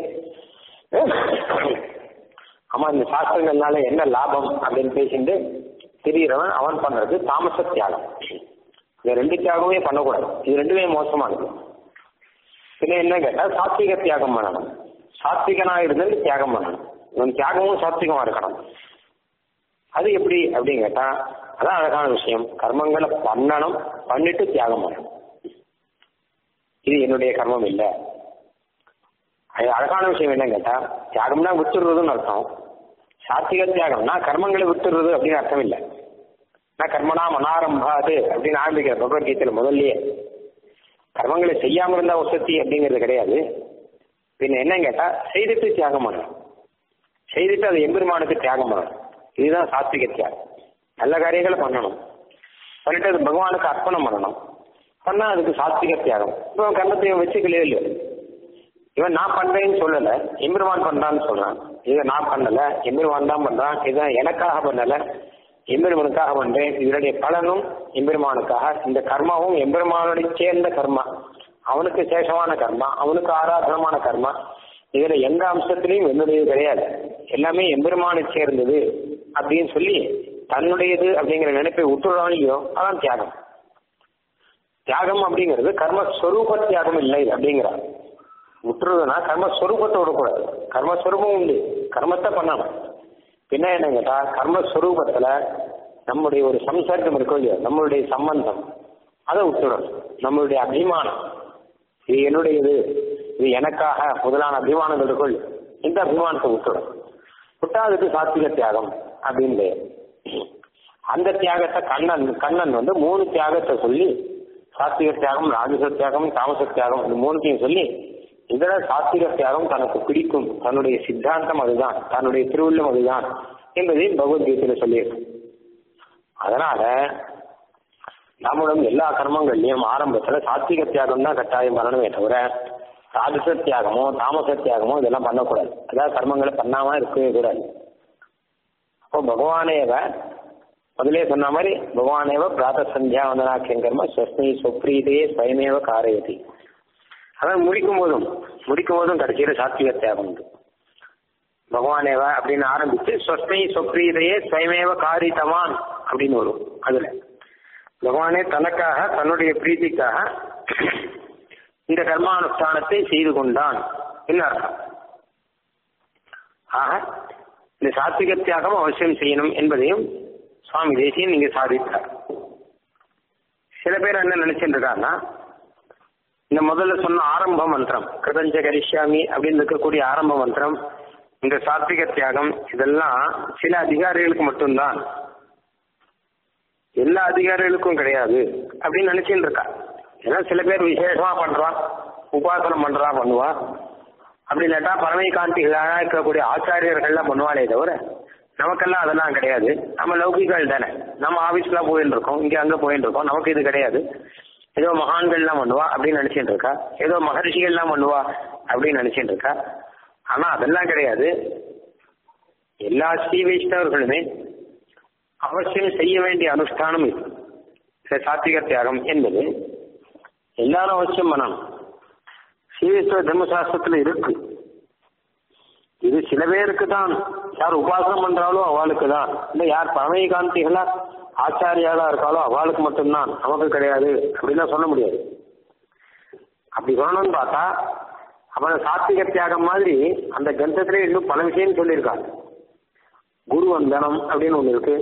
ஆமா இந்த சாஸ்திரங்கள்னால என்ன லாபம் அப்படின்னு பேசிட்டு திரியறவன் அவன் பண்றது தாமச தியாகம் இந்த ரெண்டு தியாகமே பண்ணக்கூடாது இது ரெண்டுமே மோசமானது பின்ன என்ன கேட்டா சாத்விக தியாகம் பண்ணணும் சாத்விகனா இருந்து தியாகம் பண்ணணும் இவன் தியாகமும் சாத்விகமா இருக்கணும் அது எப்படி அப்படின்னு கேட்டா அதான் அழகான விஷயம் கர்மங்களை பண்ணணும் பண்ணிட்டு தியாகம் பண்ணணும் இது என்னுடைய கர்மம் இல்லை அது அழகான விஷயம் என்ன கேட்டா தியாகம்னா விட்டுடுறதுன்னு அர்த்தம் சாத்விக தியாகம்னா கர்மங்களை விட்டுடுறது அப்படின்னு அர்த்தம் இல்லை நான் கர்மனா மனாரம்பாது அப்படின்னு ஆரம்பிக்கிற பகவத்கீதையில முதல்லயே கர்மங்களை செய்யாம இருந்தா வசதி அப்படிங்கிறது கிடையாது பின்ன என்ன கேட்டா செய்துட்டு தியாகம் பண்ணணும் செய்துட்டு அது எம்பெருமானுக்கு தியாகம் பண்ணணும் இதுதான் சாத்விக தியாகம் நல்ல காரியங்களை பண்ணணும் பண்ணிட்டு அது பகவானுக்கு அர்ப்பணம் பண்ணணும் பண்ணா அதுக்கு சாத்விக தியாகம் இப்போ கர்மத்தையும் வச்சுக்கலையோ இல்லையோ இவன் நான் பண்றேன்னு சொல்லல எம்பெருமான் பண்றான்னு சொல்றான் இதை நான் பண்ணல எம்பெருமான் தான் பண்றான் இதை எனக்காக பண்ணல எம்பெருமானுக்காக பண்றேன் இதனுடைய பலனும் எம்பெருமானுக்காக இந்த கர்மாவும் எம்பெருமானுடைய சேர்ந்த கர்மா அவனுக்கு சேஷமான கர்மா அவனுக்கு ஆராதனமான கர்மா இதுல எந்த அம்சத்திலையும் என்னுடையது கிடையாது எல்லாமே எம்பெருமானை சேர்ந்தது அப்படின்னு சொல்லி தன்னுடையது அப்படிங்கிற நினைப்பை விட்டுறான் இல்லையோ அதான் தியாகம் தியாகம் அப்படிங்கிறது கர்மஸ்வரூப தியாகம் இல்லை அப்படிங்கிறார் விட்டுறதுன்னா கர்மஸ்வரூபத்தை விடக்கூடாது கர்மஸ்வரூபம் உண்டு கர்மத்தை பண்ணணும் பின்ன என்ன கேட்டா கர்மஸ்வரூபத்துல நம்முடைய ஒரு சம்சர்க்கம் இருக்கோ இல்லையோ நம்மளுடைய சம்பந்தம் அதை விட்டுடணும் நம்மளுடைய அபிமானம் இது என்னுடையது இது எனக்காக முதலான அபிமானங்கள் இருக்கோ இல்லையோ இந்த அபிமானத்தை விட்டுடும் விட்டா அதுக்கு சாத்விக தியாகம் அப்படின்னு பெயர். அந்த தியாகத்தை கண்ணன் கண்ணன் வந்து மூணு தியாகத்தை சொல்லி சாத்விக தியாகம் ராஜச தியாகம் தாமச தியாகம் இந்த மூணுத்தையும் சொல்லி இதுல சாத்விக தியாகம் தனக்கு பிடிக்கும் தன்னுடைய சித்தாந்தம் அதுதான் தன்னுடைய திருவுள்ளம் அதுதான் என்பதையும் பகவத்கீதையில சொல்லியிருக்கு அதனால நம்மளும் எல்லா கர்மங்கள்லயும் ஆரம்பத்துல சாத்விக தியாகம் தான் கட்டாயம் பண்ணணுமே தவிர ராஜச தியாகமோ தாமச தியாகமோ இதெல்லாம் பண்ணக்கூடாது அதாவது கர்மங்களை பண்ணாம இருக்கவே கூடாது அப்போ பகவானேவ முதலே சொன்ன மாதிரி பகவானேவ பிராத சந்தியா வந்தனாக்கியம் கர்ம ஸ்வஸ்மி சொப்ரீதையே ஸ்வயமேவ காரயதி அதான் முடிக்கும் போதும் முடிக்கும் போதும் கடைசியில சாத்விக தியாகம் உண்டு பகவானேவ அப்படின்னு ஆரம்பிச்சு ஸ்வஸ்மை சொப்ரீதையே ஸ்வயமேவ காரித்தவான் அப்படின்னு வரும் அதுல பகவானே தனக்காக தன்னுடைய பிரீத்திக்காக இந்த கர்மானுஷ்டானத்தை செய்து கொண்டான் என்ன அர்த்தம் ஆக இந்த சாத்விக தியாகம் அவசியம் செய்யணும் என்பதையும் சுவாமி தேசியன் நீங்க சாதித்தார் சில பேர் என்ன நினைச்சிட்டு இருக்காங்கன்னா இந்த முதல்ல சொன்ன ஆரம்ப மந்திரம் கிருதஞ்ச கரிஷ்யாமி அப்படின்னு இருக்கக்கூடிய ஆரம்ப மந்திரம் இந்த சாத்விக தியாகம் இதெல்லாம் சில அதிகாரிகளுக்கு மட்டும்தான் எல்லா அதிகாரிகளுக்கும் கிடையாது அப்படின்னு நினைச்சுட்டு இருக்கா ஏன்னா சில பேர் விசேஷமா பண்றான் உபாசனம் பண்றா பண்ணுவா அப்படி இல்லாட்டா பரமை காந்திகளாக இருக்கக்கூடிய ஆச்சாரியர்கள்லாம் பண்ணுவாளே தவிர நமக்கெல்லாம் அதெல்லாம் கிடையாது நம்ம லௌகிகள் தானே நம்ம ஆபீஸ்லாம் போயிட்டு இருக்கோம் இங்க அங்க போயிட்டு இருக்கோம் நமக்கு இது கிடையாது ஏதோ மகான்கள்லாம் பண்ணுவா அப்படின்னு நினைச்சிட்டு இருக்கா ஏதோ மகர்ஷிகள்லாம் பண்ணுவா அப்படின்னு நினைச்சிட்டு இருக்கா ஆனா அதெல்லாம் கிடையாது எல்லா ஸ்ரீ வைஷ்ணவர்களுமே அவசியம் செய்ய வேண்டிய அனுஷ்டானம் இது இந்த சாத்விக தியாகம் என்பது எல்லாரும் அவசியம் பண்ணணும் ஸ்ரீவைஷ்ணவ தர்மசாஸ்திரத்துல இருக்கு இது சில பேருக்கு தான் யார் உபாசனம் பண்றாலோ அவளுக்கு தான் இல்ல யார் பரமை காந்திகளா ஆச்சாரியாளா இருக்காளோ அவளுக்கு மட்டும்தான் நமக்கு கிடையாது அப்படிலாம் சொல்ல முடியாது அப்படி சொல்லணும்னு பார்த்தா அவன் சாத்விக தியாகம் மாதிரி அந்த கிரந்தத்திலே இன்னும் பல விஷயம் சொல்லியிருக்காங்க குரு வந்தனம் அப்படின்னு ஒண்ணு இருக்கு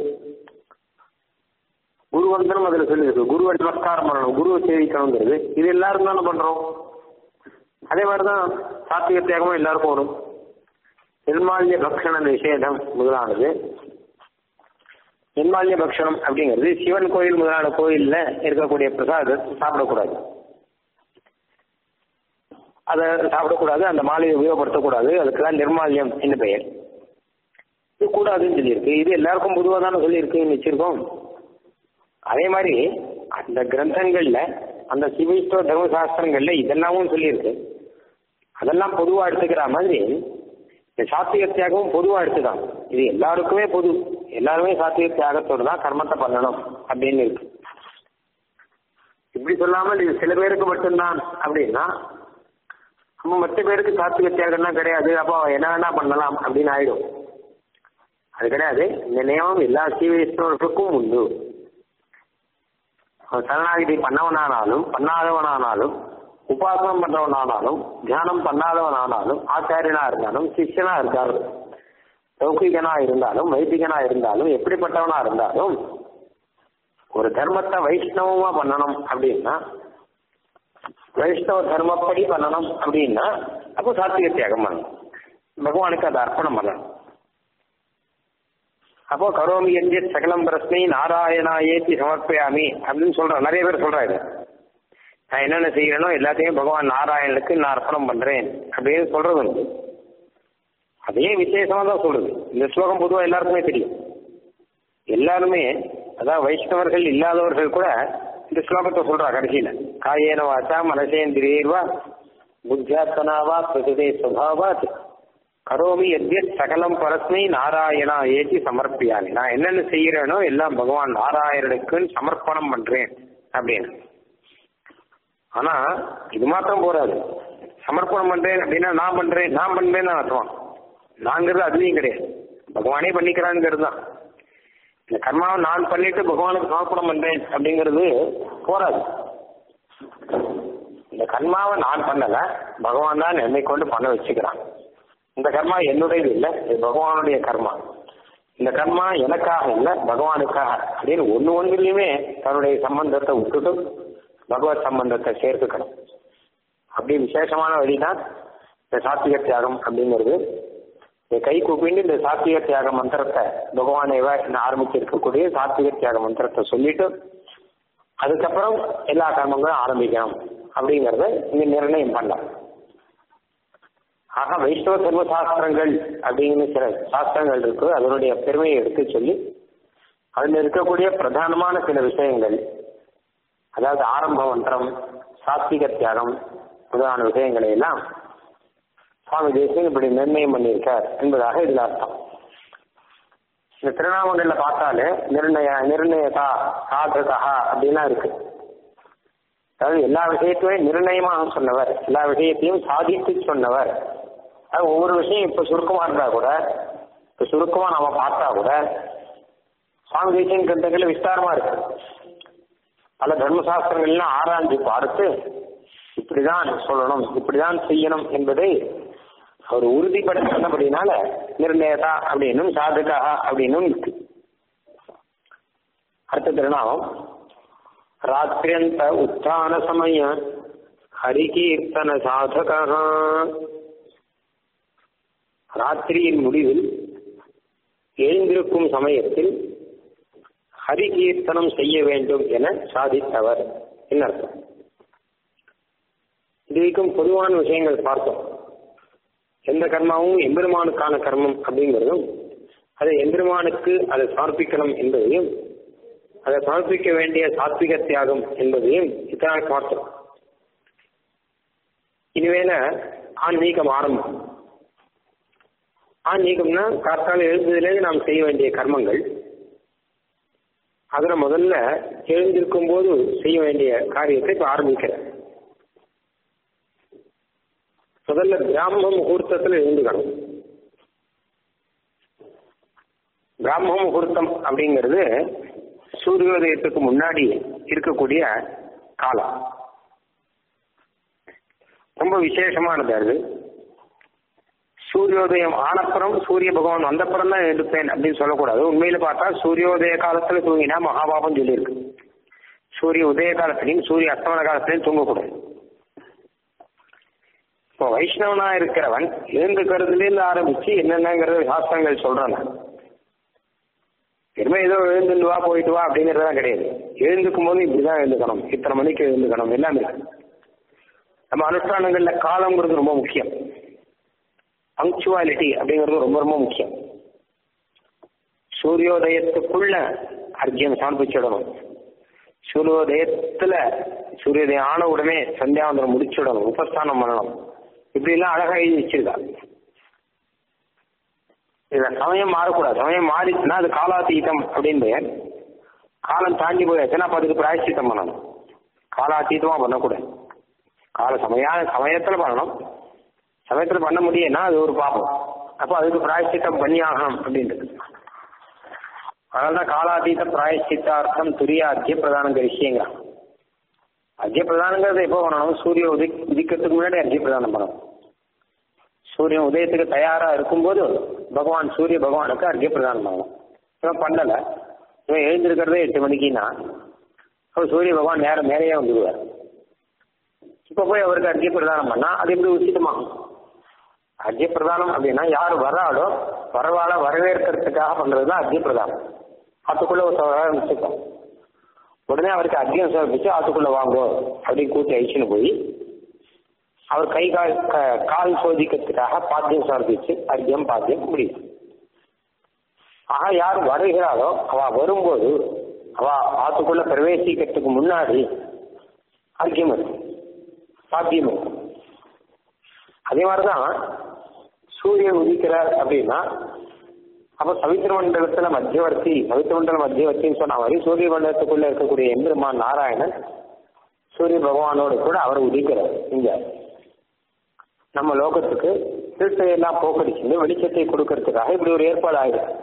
குரு வந்தனம் அதுல சொல்லியிருக்கு குருவை நமஸ்காரம் பண்ணணும் குருவை சேவிக்கணுங்கிறது இது எல்லாரும் தானே பண்றோம் அதே மாதிரிதான் சாத்விக தியாகமும் எல்லாருக்கும் வரும் நிர்மால்ய பக்ஷண நிஷேதம் முதலானது நிர்மால்ய பக்ஷணம் அப்படிங்கிறது சிவன் கோயில் முதலான கோயில்ல இருக்கக்கூடிய பிரசாதம் சாப்பிடக்கூடாது அதை சாப்பிடக்கூடாது அந்த மாலையை உபயோகப்படுத்தக்கூடாது அதுக்கெல்லாம் நிர்மால்யம் என்ன பெயர் இது கூடாதுன்னு சொல்லியிருக்கு இது எல்லாருக்கும் பொதுவாக தானே சொல்லியிருக்குன்னு வச்சிருக்கோம் அதே மாதிரி அந்த கிரந்தங்கள்ல அந்த சிவைஸ்வர தர்மசாஸ்திரங்கள்ல இதெல்லாமும் சொல்லியிருக்கு அதெல்லாம் பொதுவா எடுத்துக்கிற மாதிரி இந்த சாத்திய தியாகமும் பொதுவா எடுத்துதான் இது எல்லாருக்குமே பொது எல்லாருமே சாத்திய தியாகத்தோடு தான் கர்மத்தை பண்ணணும் அப்படின்னு இருக்கு இப்படி சொல்லாமல் இது சில பேருக்கு மட்டும்தான் அப்படின்னா நம்ம மற்ற பேருக்கு சாத்திய தியாகம்லாம் கிடையாது அப்போ என்ன வேணா பண்ணலாம் அப்படின்னு ஆயிடும் அது கிடையாது இந்த நியமம் எல்லா சீவைஷ்ணவர்களுக்கும் உண்டு அவன் சரணாகிதி பண்ணவனானாலும் பண்ணாதவனானாலும் உபாசனம் பண்றவனானாலும் தியானம் பண்ணாதவனானாலும் ஆச்சாரியனா இருந்தாலும் சிஷ்யனா இருந்தாலும் லௌகிகனா இருந்தாலும் வைதிகனா இருந்தாலும் எப்படிப்பட்டவனா இருந்தாலும் ஒரு தர்மத்தை வைஷ்ணவமா பண்ணணும் அப்படின்னா வைஷ்ணவ தர்மப்படி பண்ணணும் அப்படின்னா அப்போ சாத்திய தியாகம் பண்ணணும் பகவானுக்கு அதை அர்ப்பணம் பண்ணணும் அப்போ கரோமி எந்திய சகலம் பிரஸ்னை நாராயணா ஏத்தி சமர்ப்பயாமி அப்படின்னு சொல்றேன் நிறைய பேர் சொல்றாரு நான் என்னென்ன செய்யறேனோ எல்லாத்தையும் பகவான் நாராயணனுக்கு நான் அர்ப்பணம் பண்றேன் அப்படின்னு சொல்றது உண்டு அதே விசேஷமா தான் சொல்லுது இந்த ஸ்லோகம் பொதுவாக எல்லாருக்குமே தெரியும் எல்லாருமே அதாவது வைஷ்ணவர்கள் இல்லாதவர்கள் கூட இந்த ஸ்லோகத்தை சொல்றா கடைசியில காயேன வாச்சா மனசேந்திரியர்வா புத்தியாத்மனாவா பிரகிருதே சுபாவாத் கரோமி எத்யத் சகலம் பரஸ்மை நாராயணா ஏற்றி சமர்ப்பியாமி நான் என்னென்ன செய்யறேனோ எல்லாம் பகவான் நாராயணனுக்குன்னு சமர்ப்பணம் பண்றேன் அப்படின்னு ஆனா இது மாத்திரம் போறாது சமர்ப்பணம் பண்றேன் அப்படின்னா நான் பண்றேன் நான் பண்றேன்னு அர்த்தம் நாங்கிறது அதுலயும் கிடையாது பகவானே பண்ணிக்கிறாங்கிறது தான் இந்த கர்மாவை நான் பண்ணிட்டு பகவானுக்கு சமர்ப்பணம் பண்றேன் அப்படிங்கிறது போராது இந்த கர்மாவை நான் பண்ணல பகவான் தான் என்னை கொண்டு பண்ண வச்சுக்கிறான் இந்த கர்மா என்னுடையது இல்லை இது பகவானுடைய கர்மா இந்த கர்மா எனக்காக இல்லை பகவானுக்காக அப்படின்னு ஒன்று ஒன்றுலையுமே தன்னுடைய சம்பந்தத்தை விட்டுட்டு பகவத் சம்பந்தத்தை சேர்த்துக்கணும் அப்படி விசேஷமான வழிதான் இந்த சாத்திய தியாகம் அப்படிங்கிறது இந்த கை கூப்பிட்டு இந்த சாத்திய தியாக மந்திரத்தை பகவானேவா ஆரம்பிச்சிருக்கக்கூடிய சாத்திய தியாக மந்திரத்தை சொல்லிட்டு அதுக்கப்புறம் எல்லா கர்மங்களும் ஆரம்பிக்கணும் அப்படிங்கறத இங்க நிர்ணயம் பண்ணலாம் ஆக வைஷ்ணவ தர்ம சாஸ்திரங்கள் அப்படிங்கிற சில சாஸ்திரங்கள் இருக்கு அதனுடைய பெருமையை எடுத்து சொல்லி அதுல இருக்கக்கூடிய பிரதானமான சில விஷயங்கள் அதாவது ஆரம்ப மந்திரம் சாத்விக தியாகம் முதலான விஷயங்களை எல்லாம் சுவாமி தேசியம் இப்படி நிர்ணயம் பண்ணியிருக்கார் என்பதாக இதுல அர்த்தம் இந்த திருநாமங்கள்ல பார்த்தாலே நிர்ணய நிர்ணயதா சாதகா அப்படின்லாம் இருக்கு அதாவது எல்லா விஷயத்தையுமே நிர்ணயமாக சொன்னவர் எல்லா விஷயத்தையும் சாதித்து சொன்னவர் அது ஒவ்வொரு விஷயம் இப்ப சுருக்கமா இருந்தா கூட இப்ப சுருக்கமா நாம பார்த்தா கூட சுவாமி தேசியன் கிரந்தங்கள் விஸ்தாரமா இருக்கு பல தர்மசாஸ்திரங்கள்லாம் ஆராய்ஞ்சு பார்த்து இப்படிதான் சொல்லணும் இப்படிதான் செய்யணும் என்பதை அவர் உறுதிப்படுத்த சொன்னபடினால நிர்ணயதா அப்படின்னும் சாதகா அப்படின்னும் இருக்கு அடுத்த திருநாமம் ராத்திரியந்த உத்தான சமய ஹரிகீர்த்தன சாதகா ராத்திரியின் முடிவில் எழுந்திருக்கும் சமயத்தில் ஹரிகீர்த்தனம் செய்ய வேண்டும் என சாதித்தவர் என்ன அர்த்தம் இதுவரைக்கும் பொதுவான விஷயங்கள் பார்த்தோம் எந்த கர்மாவும் எம்பெருமானுக்கான கர்மம் அப்படிங்கிறதும் அதை எம்பெருமானுக்கு அதை சமர்ப்பிக்கணும் என்பதையும் அதை சமர்ப்பிக்க வேண்டிய சாத்விக தியாகம் என்பதையும் இத்தனை பார்த்தோம் இனிமேல ஆன்மீகம் ஆரம்பம் ஆன்மீகம்னா காத்தால எழுந்ததுலேருந்து நாம் செய்ய வேண்டிய கர்மங்கள் அதுல முதல்ல எழுந்திருக்கும் போது செய்ய வேண்டிய காரியத்தை இப்ப ஆரம்பிக்கிறேன் முதல்ல பிராம முகூர்த்தத்தில் எழுந்துக்கணும் பிராம முகூர்த்தம் அப்படிங்கிறது சூரியோதயத்துக்கு முன்னாடி இருக்கக்கூடிய காலம் ரொம்ப விசேஷமானது அது சூரியோதயம் ஆனப்புறம் சூரிய பகவான் வந்தப்புறம் தான் எடுப்பேன் அப்படின்னு சொல்லக்கூடாது உண்மையில பார்த்தா சூரியோதய காலத்துல தூங்கினா மகாபாபம் சொல்லியிருக்கு சூரிய உதய காலத்திலையும் சூரிய அஸ்தமன காலத்திலையும் தூங்கக்கூடாது இப்போ வைஷ்ணவனா இருக்கிறவன் எழுந்துக்கிறதுலேருந்து ஆரம்பிச்சு என்னென்னங்கிறது சாஸ்திரங்கள் சொல்றாங்க பெருமை ஏதோ எழுந்துட்டு வா போயிட்டு வா அப்படிங்கறதெல்லாம் கிடையாது எழுந்துக்கும் போது இப்படிதான் எழுந்துக்கணும் இத்தனை மணிக்கு எழுந்துக்கணும் எல்லாம் இருக்கு நம்ம அனுஷ்டானங்கள்ல காலங்கிறது ரொம்ப முக்கியம் பங்க்சுவாலிட்டி அப்படிங்கிறது ரொம்ப ரொம்ப முக்கியம் சூரியோதயத்துக்குள்ள அர்க்கியம் சமர்ப்பிச்சிடணும் சூரியோதயத்துல சூரியோதயம் ஆன உடனே சந்தியாவந்தனம் முடிச்சுடணும் உபஸ்தானம் பண்ணணும் இப்படி எல்லாம் அழகா எழுதி வச்சிருக்கா இதுல சமயம் மாறக்கூடாது சமயம் மாறிச்சுன்னா அது காலாத்தீதம் அப்படின்னு பெயர் காலம் தாண்டி போயாச்சுன்னா அப்ப அதுக்கு பிராயச்சித்தம் பண்ணணும் காலாத்தீதமா பண்ணக்கூடாது கால சமய சமயத்துல பண்ணணும் சமயத்துல பண்ண முடியும்னா அது ஒரு பாபம் அப்போ அதுக்கு பிராயச்சித்தம் பண்ணி ஆகணும் அப்படின்றது அதனால்தான் காலாதீத பிராயச்சித்தார்த்தம் துரிய அத்திய பிரதானம் விஷயங்கிறான் அத்திய பிரதானங்கிறது எப்போ பண்ணணும் சூரிய உதி உதிக்கிறதுக்கு முன்னாடி அத்திய பிரதானம் பண்ணணும் சூரியன் உதயத்துக்கு தயாரா இருக்கும்போது பகவான் சூரிய பகவானுக்கு அர்க்கிய பிரதானம் பண்ணணும் இவன் பண்ணல இவன் எழுந்திருக்கிறதே எட்டு மணிக்குன்னா அவர் சூரிய பகவான் நேரம் மேலேயே வந்துடுவார் இப்ப போய் அவருக்கு அர்க்கிய பிரதானம் பண்ணா அது எப்படி உச்சிதமாகும் அர்க்கிய பிரதானம் அப்படின்னா யார் வராளோ வரவாள வரவேற்கிறதுக்காக பண்றதுதான் அர்க்கிய பிரதானம் அதுக்குள்ள ஒரு ஆரம்பிச்சுக்கோம் உடனே அவருக்கு அர்க்கியம் சமர்ப்பிச்சு ஆத்துக்குள்ள வாங்கோ அப்படின்னு கூட்டி அழிச்சுன்னு போய் அவர் கை கால் க- கால் சோதிக்கிறதுக்காக பாத்தியம் சமர்ப்பிச்சு அர்க்கியம் பாத்தியம் முடியும் ஆக யார் வருகிறாளோ அவ வரும்போது அவ ஆத்துக்குள்ள பிரவேசிக்கிறதுக்கு முன்னாடி அர்க்கியம் இருக்கும் பாத்தியம் இருக்கும் அதே மாதிரிதான் சூரியன் உதிக்கிறார் அப்படின்னா அப்ப பவித்திர மண்டலத்துல மத்தியவர்த்தி பவித்திர மண்டல மத்தியவர்த்தின்னு சொன்ன மாதிரி சூரிய மண்டலத்துக்குள்ள இருக்கக்கூடிய எம்பெருமான் நாராயணன் சூரிய பகவானோடு கூட அவர் உதிக்கிறார் இங்க நம்ம லோகத்துக்கு திருட்டையெல்லாம் போக்கடிச்சு வெளிச்சத்தை கொடுக்கறதுக்காக இப்படி ஒரு ஏற்பாடு ஆயிடும்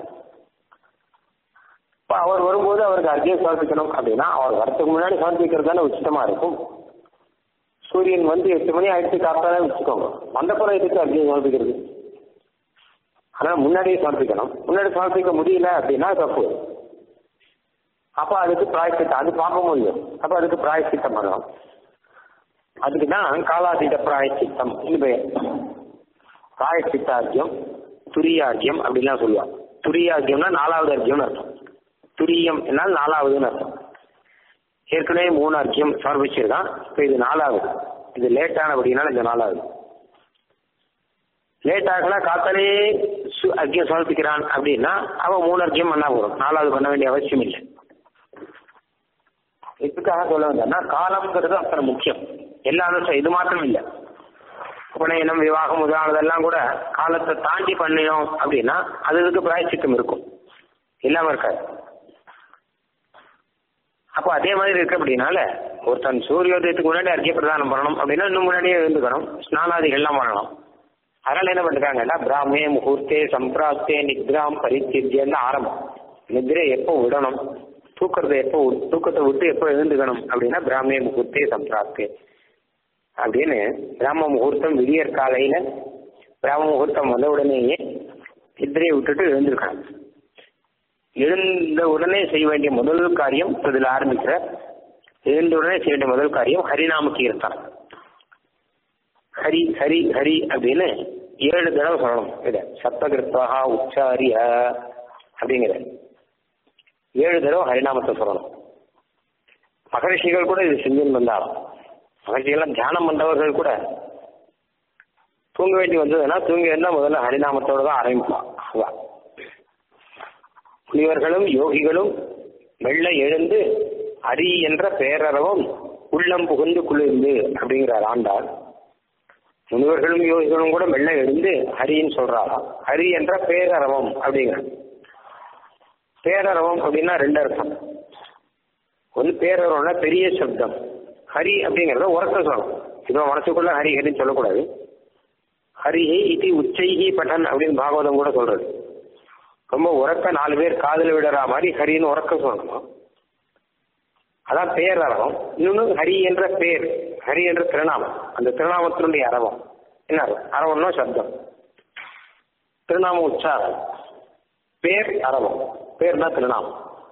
இப்ப அவர் வரும்போது அவருக்கு அர்க்கியம் சமர்ப்பிக்கணும் அப்படின்னா அவர் வரத்துக்கு முன்னாடி சமர்ப்பிக்கிறது தானே உச்சிதமா இருக்கும் சூரியன் வந்து எட்டு மணி ஆயிடுச்சு காத்தாலே வச்சுக்கோங்க வந்தப்புறம் எதுக்கு அர்க்கியம் சமர்ப்பிக்கிறது அதனால முன்னாடியே சமர்ப்பிக்கணும் முன்னாடி சமர்ப்பிக்க முடியல அப்படின்னா தப்பு அப்ப அதுக்கு பிராயசித்தம் அது பார்க்க முடியும் அப்ப அதுக்கு பிராயசித்தம் பண்ணணும் அதுக்கு தான் காலாதீத பிராயசித்தம் பெயர் பிராயசித்தார்க்கியம் துரியார்க்கியம் அப்படின்லாம் சொல்லுவாங்க துரியார்க்கியம்னா நாலாவது அர்க்கியம்னு அர்த்தம் துரியம் என்னால் நாலாவதுன்னு அர்த்தம் ஏற்கனவே மூணு அர்க்கியம் சமர்ப்பிச்சிருக்கான் இப்போ இது நாலாவது இது லேட்டானபடினால இந்த நாலாவது லேட் ஆகலாம் காத்தாலே சு- அர்க்கியம் சமர்ப்பிக்கிறான் அப்படின்னா அவன் மூணு அர்க்கியம் பண்ணா போதும் நாலாவது பண்ண வேண்டிய அவசியம் இல்லை எதுக்காக சொல்ல வந்தேன்னா காலம்ங்கிறது அத்தனை முக்கியம் எல்லா அனுஷ்டம் இது மாத்திரம் இல்லை உபநயனம் விவாகம் முதலானதெல்லாம் கூட காலத்தை தாண்டி பண்ணினோம் அப்படின்னா அது இதுக்கு பிராயச்சித்தம் இருக்கும் இல்லாம இருக்காது அப்போ அதே மாதிரி இருக்கு அப்படின்னால ஒருத்தன் சூரியோதயத்துக்கு முன்னாடி அர்க்கிய பிரதானம் பண்ணணும் அப்படின்னா இன்னும் முன்னாடியே எழுந்துக்கணும் ஸ்நானாதிகள்லாம் பண்ணணும் அதனால என்ன பண்ணிருக்காங்கன்னா பிராமே முகூர்த்தே சம்பிராப்தே நித்ராம் பரித்தியன்னு ஆரம்பம் நித்ரை எப்போ விடணும் தூக்கத்தை எப்போ வி- தூக்கத்தை விட்டு எப்போ எழுந்துக்கணும் அப்படின்னா பிராமே முகூர்த்தே சம்பிராப்தே அப்படின்னு பிராம முகூர்த்தம் விடியற் காலையில பிராம முகூர்த்தம் வந்த உடனேயே நித்ரையை விட்டுட்டு எழுந்திருக்கணும் எழுந்த உடனே செய்ய வேண்டிய முதல் காரியம் இதில் ஆரம்பிக்கிற எழுந்த உடனே செய்ய வேண்டிய முதல் காரியம் ஹரிநாம கீர்த்தனம் ஹரி ஹரி ஹரி அப்படின்னு ஏழு தடவை சொல்லணும் இத சப்தகிருத்வா உச்சாரிய அப்படிங்கிற ஏழு தடவை ஹரிநாமத்தை சொல்லணும் மகரிஷிகள் கூட இது செஞ்சுன்னு வந்தாலும் மகரிஷிகள்லாம் தியானம் பண்றவர்கள் கூட தூங்க வேண்டி வந்ததுன்னா தூங்கி இருந்தா முதல்ல ஹரிநாமத்தோட தான் ஆரம்பிப்பான் அவ முனிவர்களும் யோகிகளும் மெல்ல எழுந்து அரி என்ற பேரறவும் உள்ளம் புகுந்து குளிர்ந்து அப்படிங்கிறார் ஆண்டாள் முனிவர்களும் யோகிகளும் கூட மெல்ல எழுந்து ஹரின்னு சொல்றாராம் ஹரி என்ற பேரறவம் அப்படிங்கிற பேரறவம் அப்படின்னா ரெண்டு அர்த்தம் ஒன்று பேரறவம்னா பெரிய சப்தம் ஹரி அப்படிங்கறத உறக்க சொல்லணும் இதோ மனசுக்குள்ள ஹரி ஹரின்னு சொல்லக்கூடாது ஹரிஹி இது உச்சைஹி பட்டன் அப்படின்னு பாகவதம் கூட சொல்றது ரொம்ப உறக்க நாலு பேர் காதல் விடுற மாதிரி ஹரின்னு உறக்க சொல்லணும் அதான் பேர் அரவம் இன்னொன்று ஹரி என்ற பேர் ஹரி என்ற திருநாமம் அந்த திருநாமத்தினுடைய அரவம் என்ன அர்த்தம்? அரவம்னா சப்தம் திருநாம உச்சாரம் பேர் அரவம் பேர்னா திருநாமம்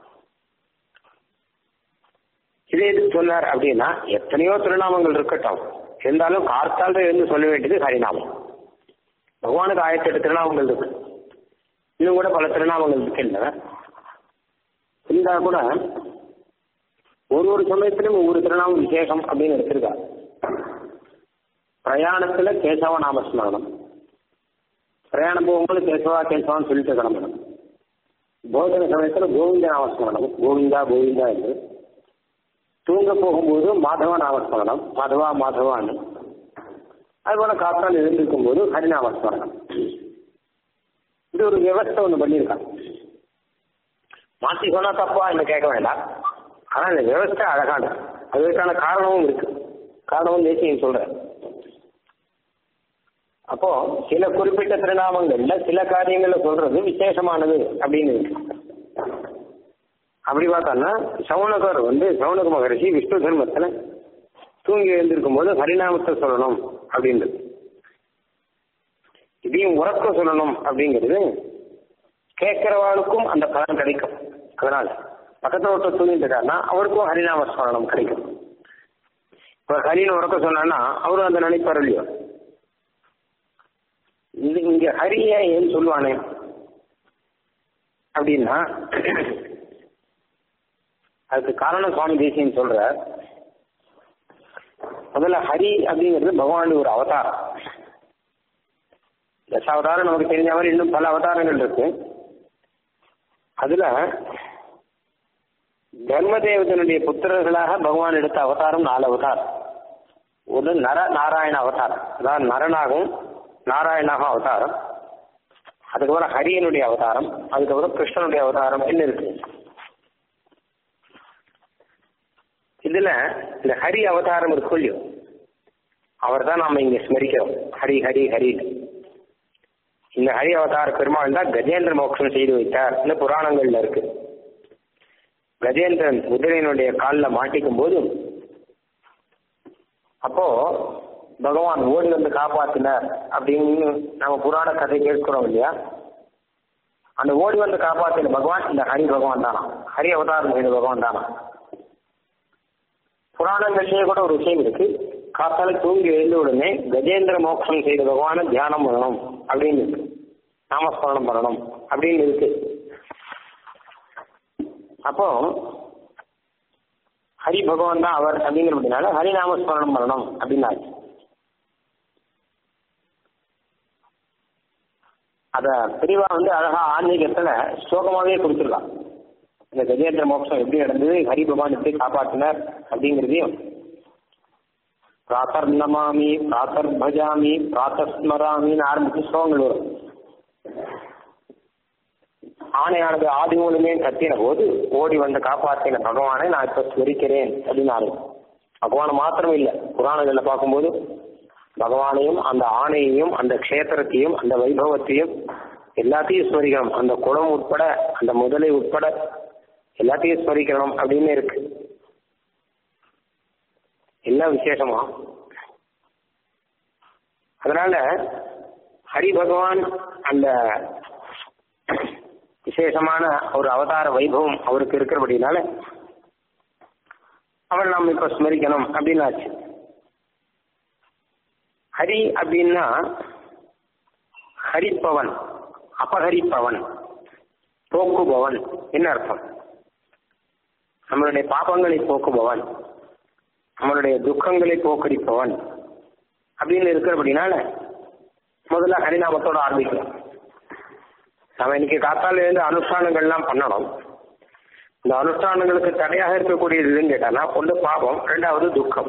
இதே இது சொன்னார் அப்படின்னா எத்தனையோ திருநாமங்கள் இருக்கட்டும் இருந்தாலும் கார்த்தால் எழுந்து சொல்ல வேண்டியது ஹரிநாமம் பகவானுக்கு ஆயிரத்தி எட்டு திருநாமங்கள் இருக்கு இன்னும் கூட பல திருநாமங்கள் இருக்கின்றன இருந்தா கூட ஒரு ஒரு சமயத்திலும் ஒவ்வொரு திருநாமம் விசேஷம் அப்படின்னு எடுத்திருக்காங்க பிரயாணத்துல கேசவ நாமஸ்மரணம் பிரயாணம் போகும்போது கேசவா கேசவான்னு சொல்லிட்டு கிளம்பணும் போதன சமயத்துல கோவிந்த நாமஸ்மரணம் கோவிந்தா கோவிந்தா என்று தூங்க போகும்போது மாதவ நாமஸ்மரணம் மாதவா மாதவான்னு அதுபோல காத்தால் எழுந்திருக்கும் போது ஹரிநாமஸ்மரணம் இது ஒரு விவஸ்தை ஒன்று பண்ணியிருக்கான் மாற்றி சொன்னா தப்பா என்ன கேட்க வேண்டாம் ஆனா இந்த விவஸ்தை அழகானது அதற்கான காரணமும் இருக்கு காரணமும் தேசியம் சொல்றேன் அப்போ சில குறிப்பிட்ட திருநாமங்கள்ல சில காரியங்கள்ல சொல்றது விசேஷமானது அப்படின்னு இருக்கு அப்படி பார்த்தோம்னா சவுனகர் வந்து சவுனக மகரிஷி விஷ்ணு தர்மத்துல தூங்கி எழுந்திருக்கும் போது ஹரிநாமத்தை சொல்லணும் அப்படின்றது இதையும் உறக்க சொல்லணும் அப்படிங்கிறது கேட்கிறவாளுக்கும் அந்த பலன் கிடைக்கும் அதனால பக்கத்துல ஒருத்தர் தூங்கிட்டு இருக்காருன்னா அவருக்கும் ஹரிநாம ஸ்மரணம் கிடைக்கும் இப்ப ஹரின்னு உறக்க சொன்னான்னா அவரும் அந்த நினைப்பார் இல்லையோ இது இங்க ஹரிய ஏன் சொல்லுவானே அப்படின்னா அதுக்கு காரணம் சுவாமி தேசியன் சொல்ற முதல்ல ஹரி அப்படிங்கிறது பகவானுடைய ஒரு அவதாரம் தசாவதாரம் நமக்கு தெரிஞ்ச மாதிரி இன்னும் பல அவதாரங்கள் இருக்கு அதுல தர்மதேவதனுடைய புத்திரர்களாக பகவான் எடுத்த அவதாரம் நாலு அவதாரம் ஒரு நர நாராயண அவதாரம் அதாவது நரனாகவும் நாராயணாக அவதாரம் அதுக்கப்புறம் ஹரியனுடைய அவதாரம் அதுக்கப்புறம் கிருஷ்ணனுடைய அவதாரம் என்ன இருக்கு இதுல இந்த ஹரி அவதாரம் இருக்கும் இல்லையோ அவர் தான் நாம இங்க ஸ்மரிக்கிறோம் ஹரி ஹரி ஹரி இந்த ஹரி அவதார பெருமாள் தான் கஜேந்திர மோட்சம் செய்து வைத்தார் இந்த புராணங்கள்ல இருக்கு கஜேந்திரன் குதிரையினுடைய காலில் மாட்டிக்கும் போது அப்போ பகவான் ஓடி வந்து காப்பாத்தினார் அப்படின்னு நம்ம புராண கதை கேட்கிறோம் இல்லையா அந்த ஓடி வந்து காப்பாத்தின பகவான் இந்த ஹரி பகவான் தானா ஹரி அவதாரம் செய்த பகவான் தானா புராணங்கள்லயே கூட ஒரு விஷயம் இருக்கு காத்தால தூங்கி எழுந்த உடனே கஜேந்திர மோட்சம் செய்த பகவான தியானம் பண்ணணும் அப்படின்னு இருக்கு நாமஸ்மரணம் பண்ணணும் அப்படின்னு இருக்கு அப்போ ஹரி பகவான் தான் அவர் அப்படிங்கிறதுனால ஹரி நாமஸ்மரணம் பண்ணணும் அப்படின்னாச்சு அத பிரிவா வந்து அழகா ஆன்மீகத்துல ஸ்லோகமாவே கொடுத்துருக்கான் இந்த கஜேந்திர மோட்சம் எப்படி நடந்தது ஹரி பகவான் எப்படி காப்பாற்றினார் அப்படிங்கிறதையும் பிராத்தர் நமாமி பிராத்தர் பஜாமி பிராத்தர் ஸ்மராமின்னு ஆரம்பிச்சு ஸ்லோகங்கள் வரும் ஆணையானது ஆதி மூலமே கத்தின போது ஓடி வந்து காப்பாற்றின பகவானை நான் இப்ப ஸ்மரிக்கிறேன் அப்படின்னு பகவான் மாத்திரம் இல்லை புராணங்கள்ல பார்க்கும்போது பகவானையும் அந்த ஆணையையும் அந்த க்ஷேத்திரத்தையும் அந்த வைபவத்தையும் எல்லாத்தையும் ஸ்மரிக்கணும் அந்த குளம் உட்பட அந்த முதலை உட்பட எல்லாத்தையும் ஸ்மரிக்கணும் அப்படின்னு இருக்கு எல்லாம் விசேஷமா அதனால ஹரி பகவான் அந்த விசேஷமான ஒரு அவதார வைபவம் அவருக்கு இருக்கிறபடினால அவன் நாம் இப்ப ஸ்மரிக்கணும் அப்படின்னாச்சு ஹரி அப்படின்னா ஹரிப்பவன் அபகரிப்பவன் போக்குபவன் என்ன அர்த்தம் நம்மளுடைய பாபங்களை போக்குபவன் நம்மளுடைய துக்கங்களை போக்கடிப்பவன் அப்படின்னு இருக்கிறபடினால முதல்ல ஹரிநாமத்தோட ஆரம்பிக்கலாம் நம்ம இன்னைக்கு காத்தால இருந்து அனுஷ்டானங்கள்லாம் பண்ணணும் இந்த அனுஷ்டானங்களுக்கு தடையாக இருக்கக்கூடியது எதுன்னு கேட்டானா ஒன்று பாபம் ரெண்டாவது துக்கம்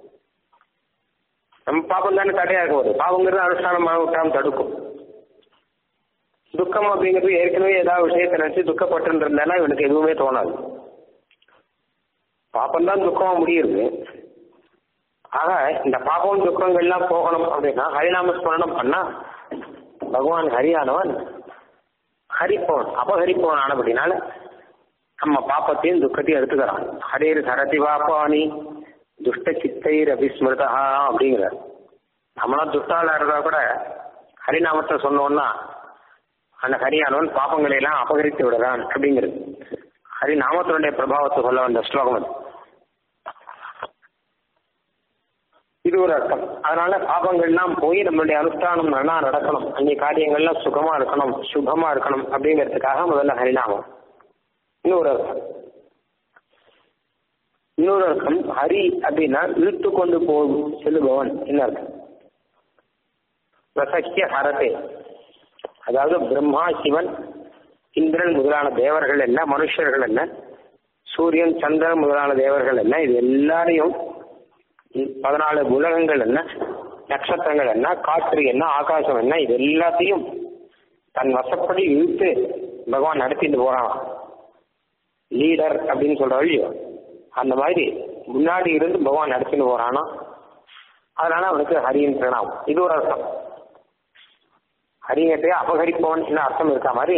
நம்ம பாபம் தானே தடையா இருக்க போகுது பாவங்கிறது அனுஷ்டானம் விட்டாம தடுக்கும் துக்கம் அப்படிங்கிறது ஏற்கனவே ஏதாவது விஷயத்தை நினைச்சு துக்கப்பட்டு இருந்தாலும் இவனுக்கு எதுவுமே தோணாது பாப்பம் தான் துக்கமா முடியுது ஆக இந்த பாபம் துக்கங்கள்லாம் போகணும் அப்படின்னா ஹரிநாம ஸ்மரணம் பண்ணா பகவான் ஹரியானவன் ஹரிப்பவன் அபகரிப்பவன் ஆனபடினால நம்ம பாப்பத்தையும் துக்கத்தையும் எடுத்துக்கிறான் ஹரேர் சரதி பாப்பானி துஷ்ட சித்தைர் அபிஸ்மிருதா அப்படிங்கிறார் நம்மளாம் துஷ்டால இருந்தா கூட ஹரிநாமத்தை சொன்னோம்னா அந்த ஹரியானவன் பாப்பங்களை எல்லாம் அபகரித்து விடுறான் அப்படிங்கிறது ஹரிநாமத்தினுடைய பிரபாவத்தை சொல்ல வந்த ஸ்லோகம் அது இது ஒரு அர்த்தம் அதனால பாபங்கள்லாம் போய் நம்மளுடைய அனுஷ்டானம் நல்லா நடக்கணும் அங்கே காரியங்கள்லாம் சுகமா இருக்கணும் சுகமா இருக்கணும் அப்படிங்கிறதுக்காக முதல்ல ஹரிநாமம் இன்னொரு அர்த்தம் இன்னொரு அர்த்தம் ஹரி அப்படின்னா இழுத்து கொண்டு போகும் செல்லுபவன் என்ன அர்த்தம் பிரசக்கிய ஹரதே அதாவது பிரம்மா சிவன் இந்திரன் முதலான தேவர்கள் என்ன மனுஷர்கள் என்ன சூரியன் சந்திரன் முதலான தேவர்கள் என்ன இது எல்லாரையும் பதினாலு உலகங்கள் என்ன நட்சத்திரங்கள் என்ன காற்று என்ன ஆகாசம் என்ன இது எல்லாத்தையும் தன் வசப்படி இழுத்து பகவான் நடத்திட்டு போறான் லீடர் அப்படின்னு சொல்ற வழியோ அந்த மாதிரி முன்னாடி இருந்து பகவான் நடத்திட்டு போறானா அதனால அவனுக்கு ஹரியின் பிரணாமம் இது ஒரு அர்த்தம் ஹரியத்தை அபகரிப்பவன் அர்த்தம் இருக்கா மாதிரி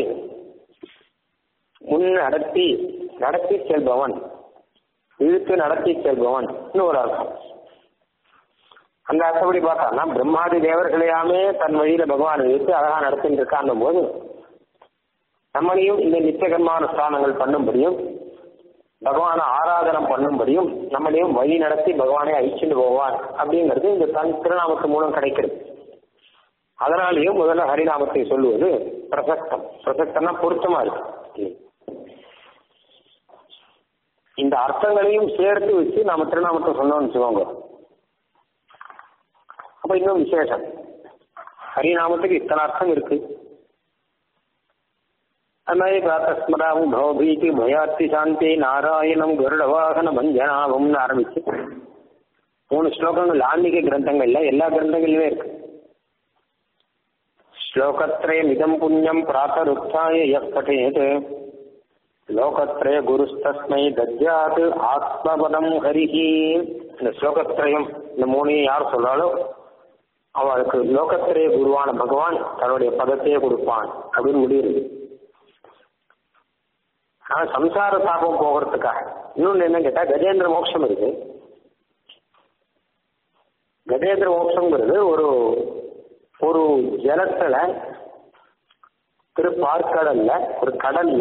முன் நடத்தி நடத்தி செல்பவன் இழுத்து நடத்தி செல்பவன் ஒரு அர்த்தம் அந்த அர்த்தப்படி பார்த்தான்னா பிரம்மாதி தேவர்களையாமே தன் வழியில பகவான் இழுத்து அழகா நடத்திட்டு இருக்கான் போது நம்மளையும் இந்த நித்தியகரமான ஸ்தானங்கள் பண்ணும்படியும் பகவானை ஆராதனம் பண்ணும்படியும் நம்மளையும் வழி நடத்தி பகவானை அழிச்சுட்டு போவான் அப்படிங்கிறது இந்த தன் திருநாமத்து மூலம் கிடைக்கிறது அதனாலேயும் முதல்ல ஹரிநாமத்தை சொல்லுவது பிரசக்தம் பிரசக்தம்னா பொருத்தமா இருக்கு இந்த அர்த்தங்களையும் சேர்த்து வச்சு நாம திருநாமத்தை சொன்னோம்னு வச்சுக்கோங்க அப்ப இன்னும் விசேஷம் ஹரிநாமத்துக்கு இத்தனை அர்த்தம் இருக்கு அது மாதிரி பிராத்தஸ்மராவும் பவபீதி பயாத்தி சாந்தி நாராயணம் கருட வாகன மஞ்சனாவம்னு ஆரம்பிச்சு மூணு ஸ்லோகங்கள் ஆன்மீக கிரந்தங்கள்ல எல்லா கிரந்தங்கள்லயுமே இருக்கு ஸ்லோகத்ரயம் இதம் புண்ணியம் பிராத்தருத்தாய எப்பட்டேத் லோகத்ரய குருஸ்தஸ்மை தஜ்ஜாத் ஆத்மபதம் ஹரிஹி இந்த ஸ்லோகத்ரயம் இந்த மூணையும் யார் சொல்றாலும் அவளுக்கு லோகத்திரைய குருவான பகவான் தன்னுடைய பதத்தையே கொடுப்பான் அப்படின்னு முடியுது ஆனா சம்சார சாபம் போகிறதுக்காக இன்னொன்னு என்ன கேட்டா கஜேந்திர மோட்சம் இருக்கு கஜேந்திர மோட்சம்ங்கிறது ஒரு ஒரு ஜலத்துல திருப்பார்க்கடல்ல ஒரு கடல்ல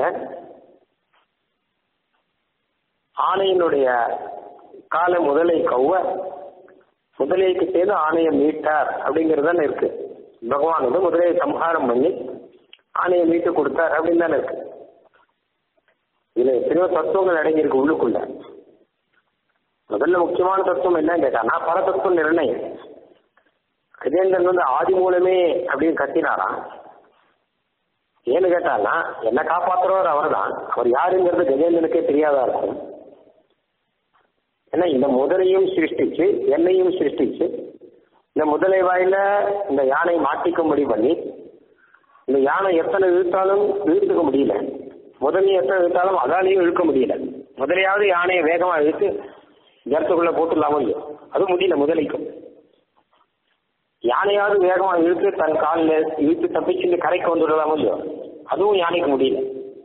ஆணையினுடைய கால முதலை கௌவ முதலைக்கு சேர்ந்து ஆணையை மீட்டார் அப்படிங்கிறது தானே இருக்கு பகவான் வந்து முதலையை சம்ஹாரம் பண்ணி ஆணையை மீட்டு கொடுத்தார் அப்படின்னு தானே இருக்கு இதுல எத்தனையோ தத்துவங்கள் அடங்கியிருக்கு உள்ளுக்குள்ள முதல்ல முக்கியமான தத்துவம் என்னன்னு கேட்டானா பரதத்துவ நிர்ணயம் கஜேந்திரன் வந்து ஆதி மூலமே அப்படின்னு கத்தினாராம் ஏன்னு கேட்டானா என்ன காப்பாத்துறவர் அவர் தான் அவர் யாருங்கிறது கஜேந்திரனுக்கே தெரியாதா இருக்கும் ஏன்னா இந்த முதலையும் சிருஷ்டிச்சு என்னையும் சிருஷ்டிச்சு இந்த முதலை வாயில இந்த யானை மாட்டிக்கும்படி பண்ணி இந்த யானை எத்தனை இழுத்தாலும் இழுத்துக்க முடியல முதலையும் எத்தனை இழுத்தாலும் அதாலையும் இழுக்க முடியல முதலையாவது யானையை வேகமா இழுத்து ஜலத்துக்குள்ள போட்டுடலாமோ இல்லையோ அது முடியல முதலைக்கும் யானையாவது வேகமா இழுத்து தன் காலில் இழுத்து தப்பிச்சு கரைக்கு வந்துடலாமோ இல்லையோ அதுவும் யானைக்கு முடியல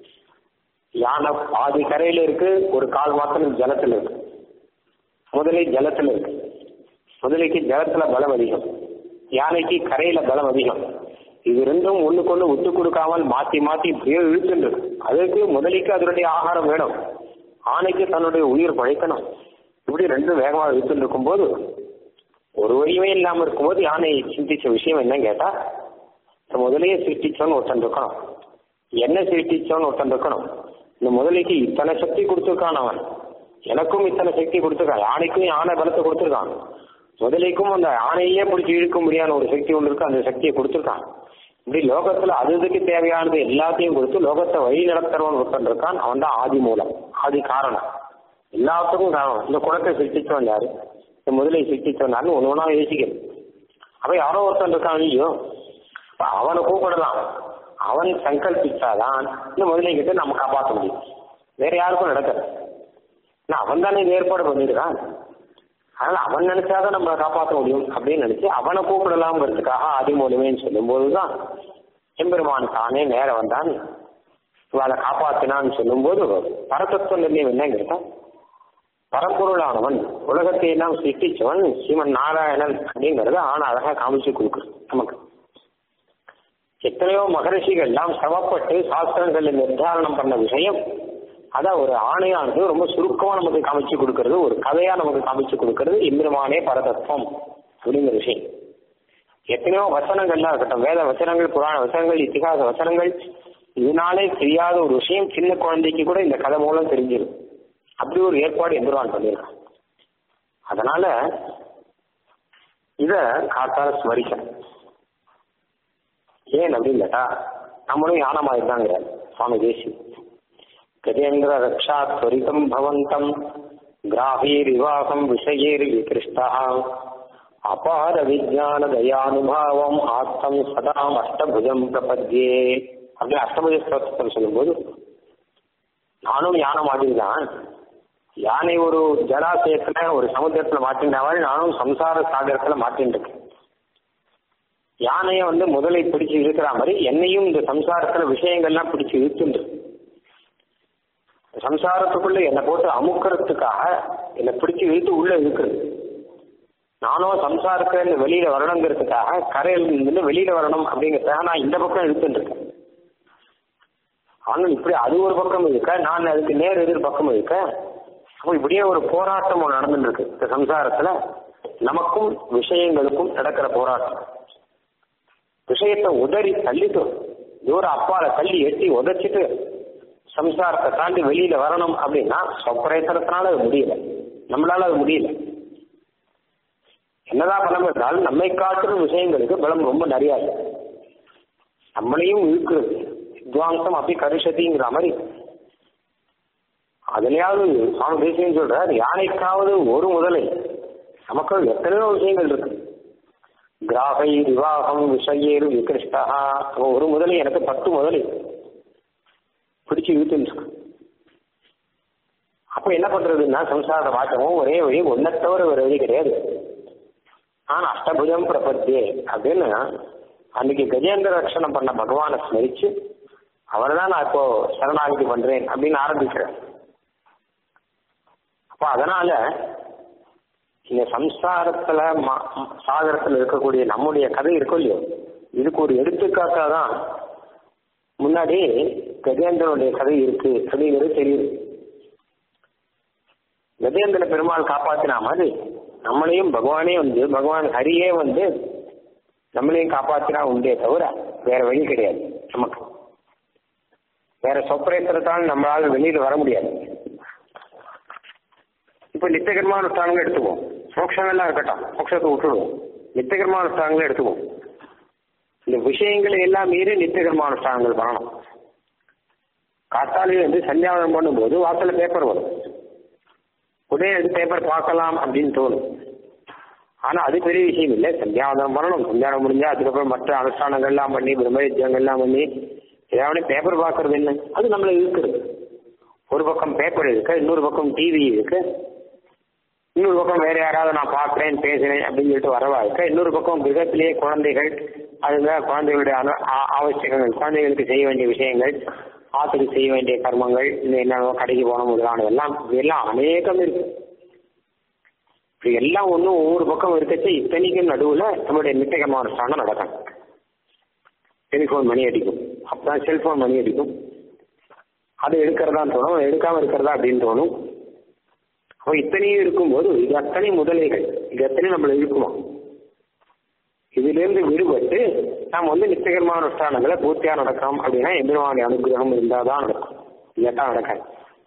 யானை பாதி கரையில இருக்கு ஒரு கால் மாத்திரம் ஜலத்துல இருக்கு முதலை ஜலத்துல இருக்கு முதலைக்கு ஜலத்துல பலம் அதிகம் யானைக்கு கரையில பலம் அதிகம் இது ரெண்டும் ஒண்ணுக்கொண்ணு விட்டு கொடுக்காமல் மாத்தி மாத்தி இப்படியே இழுத்துட்டு அதுக்கு முதலைக்கு அதனுடைய ஆகாரம் வேணும் ஆணைக்கு தன்னுடைய உயிர் பழைக்கணும் இப்படி ரெண்டும் வேகமா இழுத்துட்டு இருக்கும்போது ஒரு வழியுமே இல்லாம இருக்கும்போது யானை சிந்திச்ச விஷயம் என்னன்னு கேட்டா இந்த முதலையே சிருஷ்டிச்சோன்னு ஒருத்தன் இருக்கணும் என்ன சிருஷ்டிச்சோன்னு ஒருத்தன் இருக்கணும் இந்த முதலைக்கு இத்தனை சக்தி கொடுத்துருக்கான் அவன் எனக்கும் இத்தனை சக்தி கொடுத்துருக்கான் யானைக்கும் யானை பலத்தை கொடுத்துருக்கான் முதலைக்கும் அந்த யானையே பிடிச்சி இழுக்க முடியாத ஒரு சக்தி ஒன்று இருக்கு அந்த சக்தியை கொடுத்துருக்கான் இப்படி லோகத்துல அது இதுக்கு தேவையானது எல்லாத்தையும் கொடுத்து லோகத்தை வழி நடத்துறவன் ஒருத்தன் இருக்கான் அவன் தான் ஆதி மூலம் ஆதி காரணம் எல்லாத்துக்கும் காரணம் இந்த குளத்தை சிருஷ்டிச்சவன் யாரு இந்த முதலை சிருஷ்டிச்சவன் யாருன்னு ஒன்று ஒன்றா யோசிக்கிறது அப்ப யாரோ ஒருத்தன் இருக்கான் ஐயோ அவனை கூப்பிடலாம் அவன் சங்கல்பிச்சாதான் இந்த முதலை கிட்ட நம்ம காப்பாற்ற முடியும் வேற யாருக்கும் நடக்காது அவன் தானே இது ஏற்பாடு பண்ணிருக்கான் அதனால அவன் நினைச்சாதான் நம்ம காப்பாற்ற முடியும் அப்படின்னு நினைச்சு அவனை கூப்பிடலாம்ங்கிறதுக்காக ஆதி மூலமேன்னு சொல்லும் போதுதான் எம்பெருமான் தானே நேர வந்தான் இவளை காப்பாத்தினான்னு சொல்லும்போது பரதத்துவ நிர்ணயம் என்னன்னு கேட்டா பரம்பொருளானவன் உலகத்தை எல்லாம் சிருஷ்டிச்சவன் ஸ்ரீமன் நாராயணன் அப்படிங்கறத ஆன அழகா காமிச்சு கொடுக்குறது நமக்கு எத்தனையோ மகரிஷிகள் எல்லாம் சிரமப்பட்டு சாஸ்திரங்களில் நிர்தாரணம் பண்ண விஷயம் அதான் ஒரு ஆணையானது ரொம்ப சுருக்கமா நமக்கு காமிச்சு கொடுக்கறது ஒரு கதையா நமக்கு காமிச்சு கொடுக்கறது இந்திரமானே பரதத்துவம் அப்படிங்கிற விஷயம் எத்தனையோ வசனங்கள்லாம் இருக்கட்டும் வேத வசனங்கள் புராண வசனங்கள் இத்திகாச வசனங்கள் இதனாலே தெரியாத ஒரு விஷயம் சின்ன குழந்தைக்கு கூட இந்த கதை மூலம் தெரிஞ்சிடும் அப்படி ஒரு ஏற்பாடு எந்திரவான் பண்ணியிருக்கான் அதனால இத காத்தால ஸ்மரிக்கணும் ஏன் அப்படின்னு கேட்டா நம்மளும் யானமாயிருந்தாங்கிற சுவாமி தேசி கஜேந்திர ரக்ஷா துவரிதம் பவந்தம் கிராஹீரிவாகம் விஷயேர் விகிருஷ்டா அபார விஜான தயானுபாவம் ஆத்தம் சதாம் அஷ்டபுஜம் பிரபத்யே அப்படின்னு அஷ்டபுஜ ஸ்தோத்திரம் சொல்லும்போது நானும் யானை மாதிரி தான் யானை ஒரு ஜலாசயத்துல ஒரு சமுத்திரத்துல மாட்டின மாதிரி நானும் சம்சார சாகரத்துல மாட்டின்னு இருக்கேன் யானையை வந்து முதலை பிடிச்சு இழுக்கிற மாதிரி என்னையும் இந்த சம்சாரத்துல விஷயங்கள்லாம் பிடிச்சு இழுத்துண்டு சம்சாரத்துக்குள்ள என்னை போட்டு அமுக்கிறதுக்காக என்னை பிடிச்சு இழுத்து உள்ள இழுக்குறது நானும் சம்சாரத்துல வெளியில வரணுங்கிறதுக்காக கரையில் இருந்து வெளியில வரணும் அப்படிங்கிறதுக்காக நான் இந்த பக்கம் இழுத்துட்டு இருக்கேன் ஆனால் இப்படி அது ஒரு பக்கம் இருக்க நான் அதுக்கு நேர் எதிர் பக்கம் இருக்க அப்போ இப்படியே ஒரு போராட்டம் ஒன்று நடந்துட்டு இருக்கு இந்த சம்சாரத்துல நமக்கும் விஷயங்களுக்கும் நடக்கிற போராட்டம் விஷயத்தை உதறி தள்ளிட்டோம் தூரம் அப்பால தள்ளி எட்டி உதைச்சிட்டு சம்சாரத்தை தாண்டி வெளியில வரணும் அப்படின்னா சொப்பரேசனத்தினால அது முடியல நம்மளால அது முடியல என்னதான் பலம் இருந்தாலும் நம்மை காட்டும் விஷயங்களுக்கு பலம் ரொம்ப நிறைய இருக்கு நம்மளையும் இழுக்கிறது வித்வாங்சம் அப்படி கரிஷதிங்கிற மாதிரி அதுலயாவது சுவாமி தேசியம் சொல்றார் யானைக்காவது ஒரு முதலை நமக்கு எத்தனையோ விஷயங்கள் இருக்கு கிராகை விவாகம் விஷயேரு விகிருஷ்டா ஒரு முதலை எனக்கு பத்து முதலை பிடிச்சு இழுத்துன்னு அப்ப என்ன பண்றதுன்னா சம்சார வாட்டமும் ஒரே வழி ஒன்றை தவிர ஒரு வழி கிடையாது ஆனா அஷ்டபுஜம் பிரபத்தியே அப்படின்னு அன்னைக்கு கஜேந்திர ரட்சணம் பண்ண பகவானை ஸ்மரிச்சு அவர் தான் நான் இப்போ சரணாகதி பண்றேன் அப்படின்னு ஆரம்பிக்கிறேன் அப்ப அதனால இந்த சம்சாரத்துல சாகரத்துல இருக்கக்கூடிய நம்முடைய கதை இருக்கும் இல்லையோ இதுக்கு ஒரு எடுத்துக்காட்டா தான் முன்னாடி கஜேந்திரனுடைய கதை இருக்கு அப்படிங்கிறது தெரியுது கஜேந்திர பெருமாள் காப்பாத்தினா மாதிரி நம்மளையும் பகவானே வந்து பகவான் ஹரியே வந்து நம்மளையும் காப்பாத்தினா உண்டே தவிர வேற வழி கிடையாது நமக்கு வேற சொப்பரேத்திரத்தால் நம்மளால வெளியில வர முடியாது இப்ப நித்தியகர்மானுஷ்டானங்கள் எடுத்துக்குவோம் மோட்சங்கள்லாம் இருக்கட்டும் மோட்சத்தை விட்டுடுவோம் நித்தியகர்மானுஷ்டானங்களை எடுத்துக்குவோம் இந்த விஷயங்களை எல்லாம் மீறி நித்தியகர்மானுஷ்டானங்கள் பண்ணணும் காத்தாலே வந்து சந்தியாவனம் பண்ணும்போது வாசல்ல பேப்பர் வரும் உடனே எடுத்து பேப்பர் பார்க்கலாம் அப்படின்னு தோணும் ஆனா அது பெரிய விஷயம் இல்லை சந்தியாவனம் பண்ணணும் சந்தியாவனம் முடிஞ்சா அதுக்கப்புறம் மற்ற அனுஷ்டானங்கள்லாம் பண்ணி பிரம்மயஜங்கள்லாம் பண்ணி ஏதாவது பேப்பர் பார்க்கறது என்ன அது நம்மளை இழுக்கிறது ஒரு பக்கம் பேப்பர் இருக்கு இன்னொரு பக்கம் டிவி இருக்கு இன்னொரு பக்கம் வேற யாராவது நான் பார்க்குறேன் பேசுறேன் அப்படின்னு சொல்லிட்டு வரவா இருக்க இன்னொரு பக்கம் கிரகத்திலேயே குழந்தைகள் அதுங்க குழந்தைகளுடைய அனு ஆவசியங்கள் குழந்தைகளுக்கு செய்ய வேண்டிய விஷயங்கள் ஆத்துக்கு செய்ய வேண்டிய கர்மங்கள் இந்த என்ன கடைக்கு போன முதலானதெல்லாம் இதெல்லாம் அநேகம் இருக்கு இப்படி எல்லாம் ஒன்றும் ஒவ்வொரு பக்கம் இருக்கச்சு இத்தனைக்கும் நடுவில் நம்மளுடைய நித்தியகமான ஸ்தானம் நடக்கும் டெலிஃபோன் மணி அடிக்கும் அப்பதான் செல்போன் மணி அடிக்கும் அது எடுக்கிறதா தோணும் எடுக்காம இருக்கிறதா அப்படின்னு தோணும் அப்போ இத்தனையும் இருக்கும்போது இது அத்தனை முதலைகள் இது அத்தனை நம்மளை இருக்குமா இதிலிருந்து விடுபட்டு நாம் வந்து நித்தியகரமான அனுஷ்டானங்களை பூர்த்தியா நடக்கிறோம் அப்படின்னா எம்பெருமானுடைய அனுகிரகம் இருந்தால் தான் நடக்கும் இல்லாட்டா நடக்காது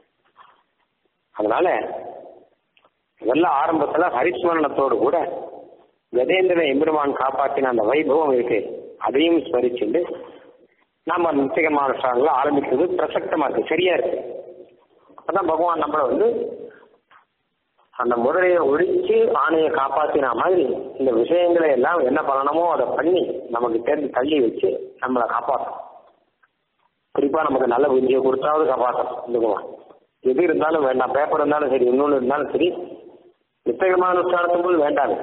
அதனால இதெல்லாம் ஆரம்பத்துல ஹரிஸ்மரணத்தோடு கூட கஜேந்திர எம்பெருமான் காப்பாற்றின அந்த வைபவம் இருக்கு அதையும் ஸ்மரிச்சுட்டு நாம நித்தியகரமான அனுஷ்டானங்களை ஆரம்பிக்கிறது பிரசக்தமா இருக்கு சரியா இருக்கு அப்பதான் பகவான் நம்மளை வந்து அந்த முதலையை ஒழிச்சு ஆணையை காப்பாத்தின மாதிரி இந்த விஷயங்களை எல்லாம் என்ன பண்ணணுமோ அதை பண்ணி நமக்கு தேர்ந்து தள்ளி வச்சு நம்மளை காப்பாற்றும் குறிப்பா நமக்கு நல்ல புத்தியை கொடுத்தாவது காப்பாற்றணும் இதுக்குவான் எது இருந்தாலும் வேண்டாம் பேப்பர் இருந்தாலும் சரி இன்னொன்று இருந்தாலும் சரி நித்தகமான அனுஷ்டானத்துக்குள் வேண்டாது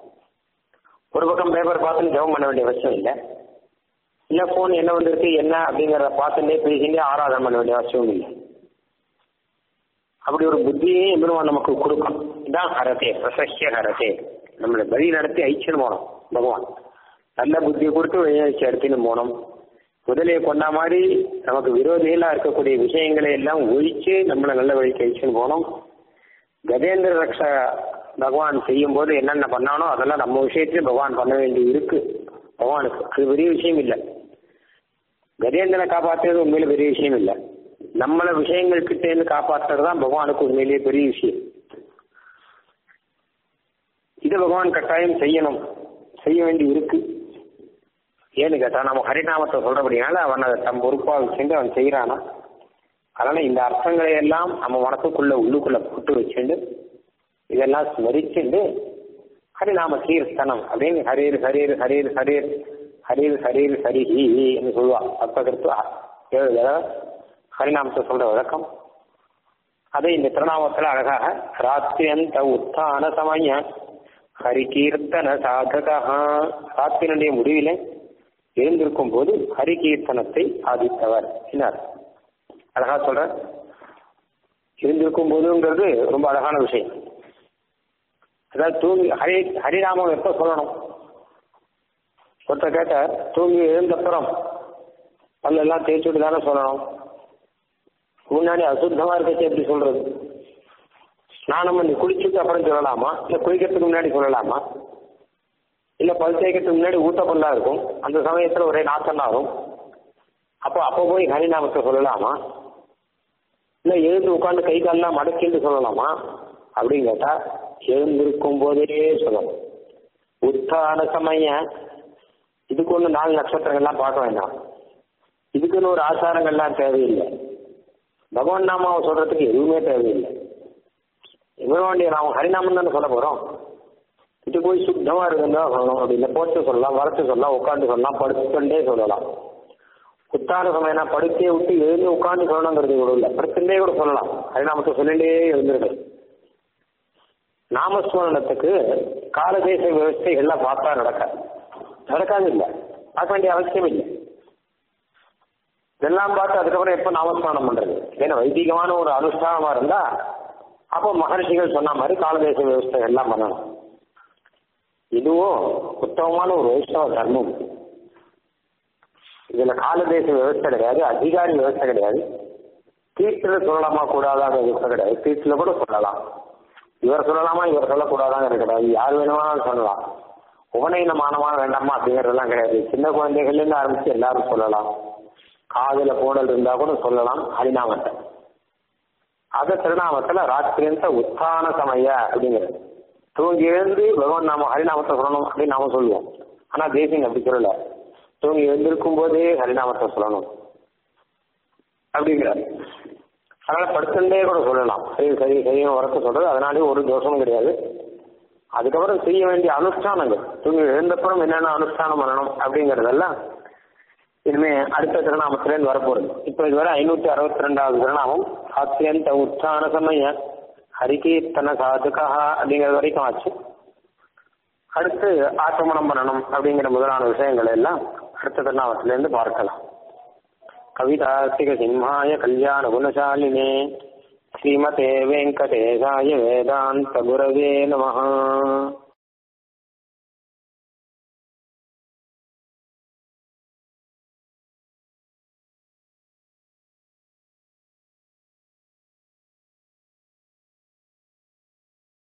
ஒரு பக்கம் பேப்பர் பார்த்துன்னு ஜெபம் பண்ண வேண்டிய அவசியம் இல்லை இல்லை ஃபோன் என்ன வந்திருக்கு என்ன அப்படிங்கிறத பார்த்துட்டே பேசிட்டே ஆராதனை பண்ண வேண்டிய அவசியம் இல்லை அப்படி ஒரு புத்தியே எம்பெருமான் நமக்கு கொடுக்கும் இதான் ஹரதே பிரசஸ்ய ஹரதே நம்மளை வழி நடத்தி ஐச்சின்னு போனோம் பகவான் நல்ல புத்தியை கொடுத்து வழி அழிச்சு எடுத்துன்னு போனோம் முதலையை கொண்ட மாதிரி நமக்கு விரோதிகளா இருக்கக்கூடிய விஷயங்களை எல்லாம் ஒழிச்சு நம்மளை நல்ல வழிக்கு அழிச்சுன்னு போனோம் கஜேந்திர ரக்ஷ பகவான் செய்யும் போது என்னென்ன பண்ணானோ அதெல்லாம் நம்ம விஷயத்திலும் பகவான் பண்ண வேண்டி இருக்கு பகவானுக்கு அது பெரிய விஷயம் இல்லை கஜேந்திரனை காப்பாற்றுறது உண்மையில பெரிய விஷயம் இல்லை நம்மள விஷயங்கள் கிட்ட இருந்து காப்பாற்றுறது தான் பகவானுக்கு உண்மையிலேயே பெரிய விஷயம் இதை பகவான் கட்டாயம் செய்யணும் செய்ய வேண்டி இருக்கு ஏன்னு கேட்டா நம்ம ஹரிநாமத்தை சொல்றபடினால அவன் அதை தம் பொறுப்பா வச்சுட்டு அவன் செய்யறானா அதனால இந்த அர்த்தங்களை எல்லாம் நம்ம மனசுக்குள்ள உள்ளுக்குள்ள போட்டு வச்சுண்டு இதெல்லாம் ஸ்மரிச்சுண்டு ஹரிநாம கீர்த்தனம் அப்படின்னு ஹரீர் ஹரீர் ஹரீர் ஹரீர் ஹரீர் ஹரீர் ஹரிஹி என்று சொல்லுவா அப்பகருத்து ஏழு தடவை ஹரிநாமத்தை சொல்ற வழக்கம் அதை இந்த திருநாமத்துல அழகாக ராத்திரியந்த உத்தான சமய ஹரிகீர்த்தன சாதகா ராத்திரனுடைய முடிவில எழுந்திருக்கும் போது ஹரிகீர்த்தனத்தை சாதித்தவர் என்னார் அழகா சொல்ற இருந்திருக்கும் போதுங்கிறது ரொம்ப அழகான விஷயம் அதாவது தூங்கி ஹரி ஹரிநாமம் எப்ப சொல்லணும் ஒருத்தர் கேட்ட தூங்கி எழுந்தப்புறம் பல்லெல்லாம் தேய்ச்சுட்டு தானே சொல்லணும் முன்னாடி அசுத்தமா இருக்கச்சு எப்படி சொல்றது ஸ்நானம் பண்ணி குளிச்சுட்டு அப்புறம் சொல்லலாமா இல்ல குளிக்கிறதுக்கு முன்னாடி சொல்லலாமா இல்ல பல் தேய்க்கிறதுக்கு முன்னாடி ஊத்த பல்லா இருக்கும் அந்த சமயத்துல ஒரே நாத்தம் வரும் அப்போ அப்போ போய் ஹரிநாமத்தை சொல்லலாமா இல்ல எழுந்து உட்காந்து கை காலெல்லாம் மடக்கிட்டு சொல்லலாமா அப்படின்னு கேட்டா எழுந்திருக்கும் போதே சொல்லணும் உத்தான சமய இதுக்கு ஒன்று நாலு நட்சத்திரங்கள்லாம் பார்க்க வேண்டாம் இதுக்குன்னு ஒரு ஆச்சாரங்கள்லாம் தேவையில்லை பகவான் நாமாவை சொல்றதுக்கு எதுவுமே தேவையில்லை இவருடைய நாம ஹரிநாமம் தானே சொல்ல போறோம் இது போய் சுத்தமா இருக்குன்னு சொல்லணும் அப்படி இல்லை போட்டு சொல்லலாம் வரத்து சொல்லலாம் உட்காந்து சொல்லலாம் படுத்துக்கொண்டே சொல்லலாம் உத்தான சமயம்னா படுக்கையை விட்டு எழுந்து உட்காந்து சொல்லணுங்கிறது கூட இல்லை படுத்துட்டே கூட சொல்லலாம் ஹரிநாமத்தை சொல்லிட்டே எழுந்திருக்கு நாமஸ்மரணத்துக்கு காலதேச விவஸ்தைகள்லாம் பார்த்தா நடக்காது நடக்காது இல்லை பார்க்க வேண்டிய அவசியம் இல்லை இதெல்லாம் பார்த்து அதுக்கப்புறம் எப்போ நாமஸ்மரணம் பண்றது ஏன்னா வைதிகமான ஒரு அனுஷ்டானமா இருந்தா அப்போ மகர்ஷிகள் சொன்ன மாதிரி காலதேச விவஸ்தை எல்லாம் பண்ணணும் இதுவும் உத்தமமான ஒரு வைஷ்ணவ தர்மம் இதுல காலதேச விவஸ்தை கிடையாது அதிகாரி விவஸ்தை கிடையாது தீர்த்துல சொல்லலாமா கூடாதாங்க விவஸ்தை கிடையாது தீர்த்துல கூட சொல்லலாம் இவர் சொல்லலாமா இவர் சொல்லக்கூடாதாங்க கிடையாது யார் வேணுமானாலும் சொல்லலாம் உபநயனமானமா வேண்டாமா அப்படிங்கறதெல்லாம் கிடையாது சின்ன குழந்தைகள்ல இருந்து ஆரம்பிச்சு எல்லாரும் சொல்லலாம் காதுல போடல் இருந்தா கூட சொல்லலாம் ஹரிநாமத்தை அத திருநாமத்துல ராத்திரியந்த உத்தான சமய அப்படிங்கிறது தூங்கி எழுந்து பகவான் நாம ஹரிநாமத்தை சொல்லணும் அப்படின்னு நாம சொல்லுவோம் ஆனா தேசியம் அப்படி சொல்லல தூங்கி எழுந்திருக்கும் போதே ஹரிநாமத்தை சொல்லணும் அப்படிங்கிறார் அதனால படுத்துட்டே கூட சொல்லலாம் சரி சரி சரின்னு உறக்க சொல்றது அதனாலே ஒரு தோஷமும் கிடையாது அதுக்கப்புறம் செய்ய வேண்டிய அனுஷ்டானங்கள் தூங்கி எழுந்தப்புறம் என்னென்ன அனுஷ்டானம் பண்ணணும் அப்படிங்கறதெல்லாம் இனிமே அடுத்த திருநாமத்திலேருந்து வரப்போகுது இப்போ இதுவரை ஐநூத்தி அறுபத்தி ரெண்டாவது திருநாமம் அத்தியந்த உத்தான சமய ஹரிகீர்த்தன சாதுகா அப்படிங்கிறது வரைக்கும் ஆச்சு அடுத்து ஆச்சமனம் பண்ணணும் அப்படிங்கிற முதலான விஷயங்கள் எல்லாம் அடுத்த திருநாமத்திலேருந்து பார்க்கலாம் கவிதாசிக சிம்ஹாய கல்யாண குணசாலினே ஸ்ரீமதே வெங்கடேசாய வேதாந்த குரவே நமஹ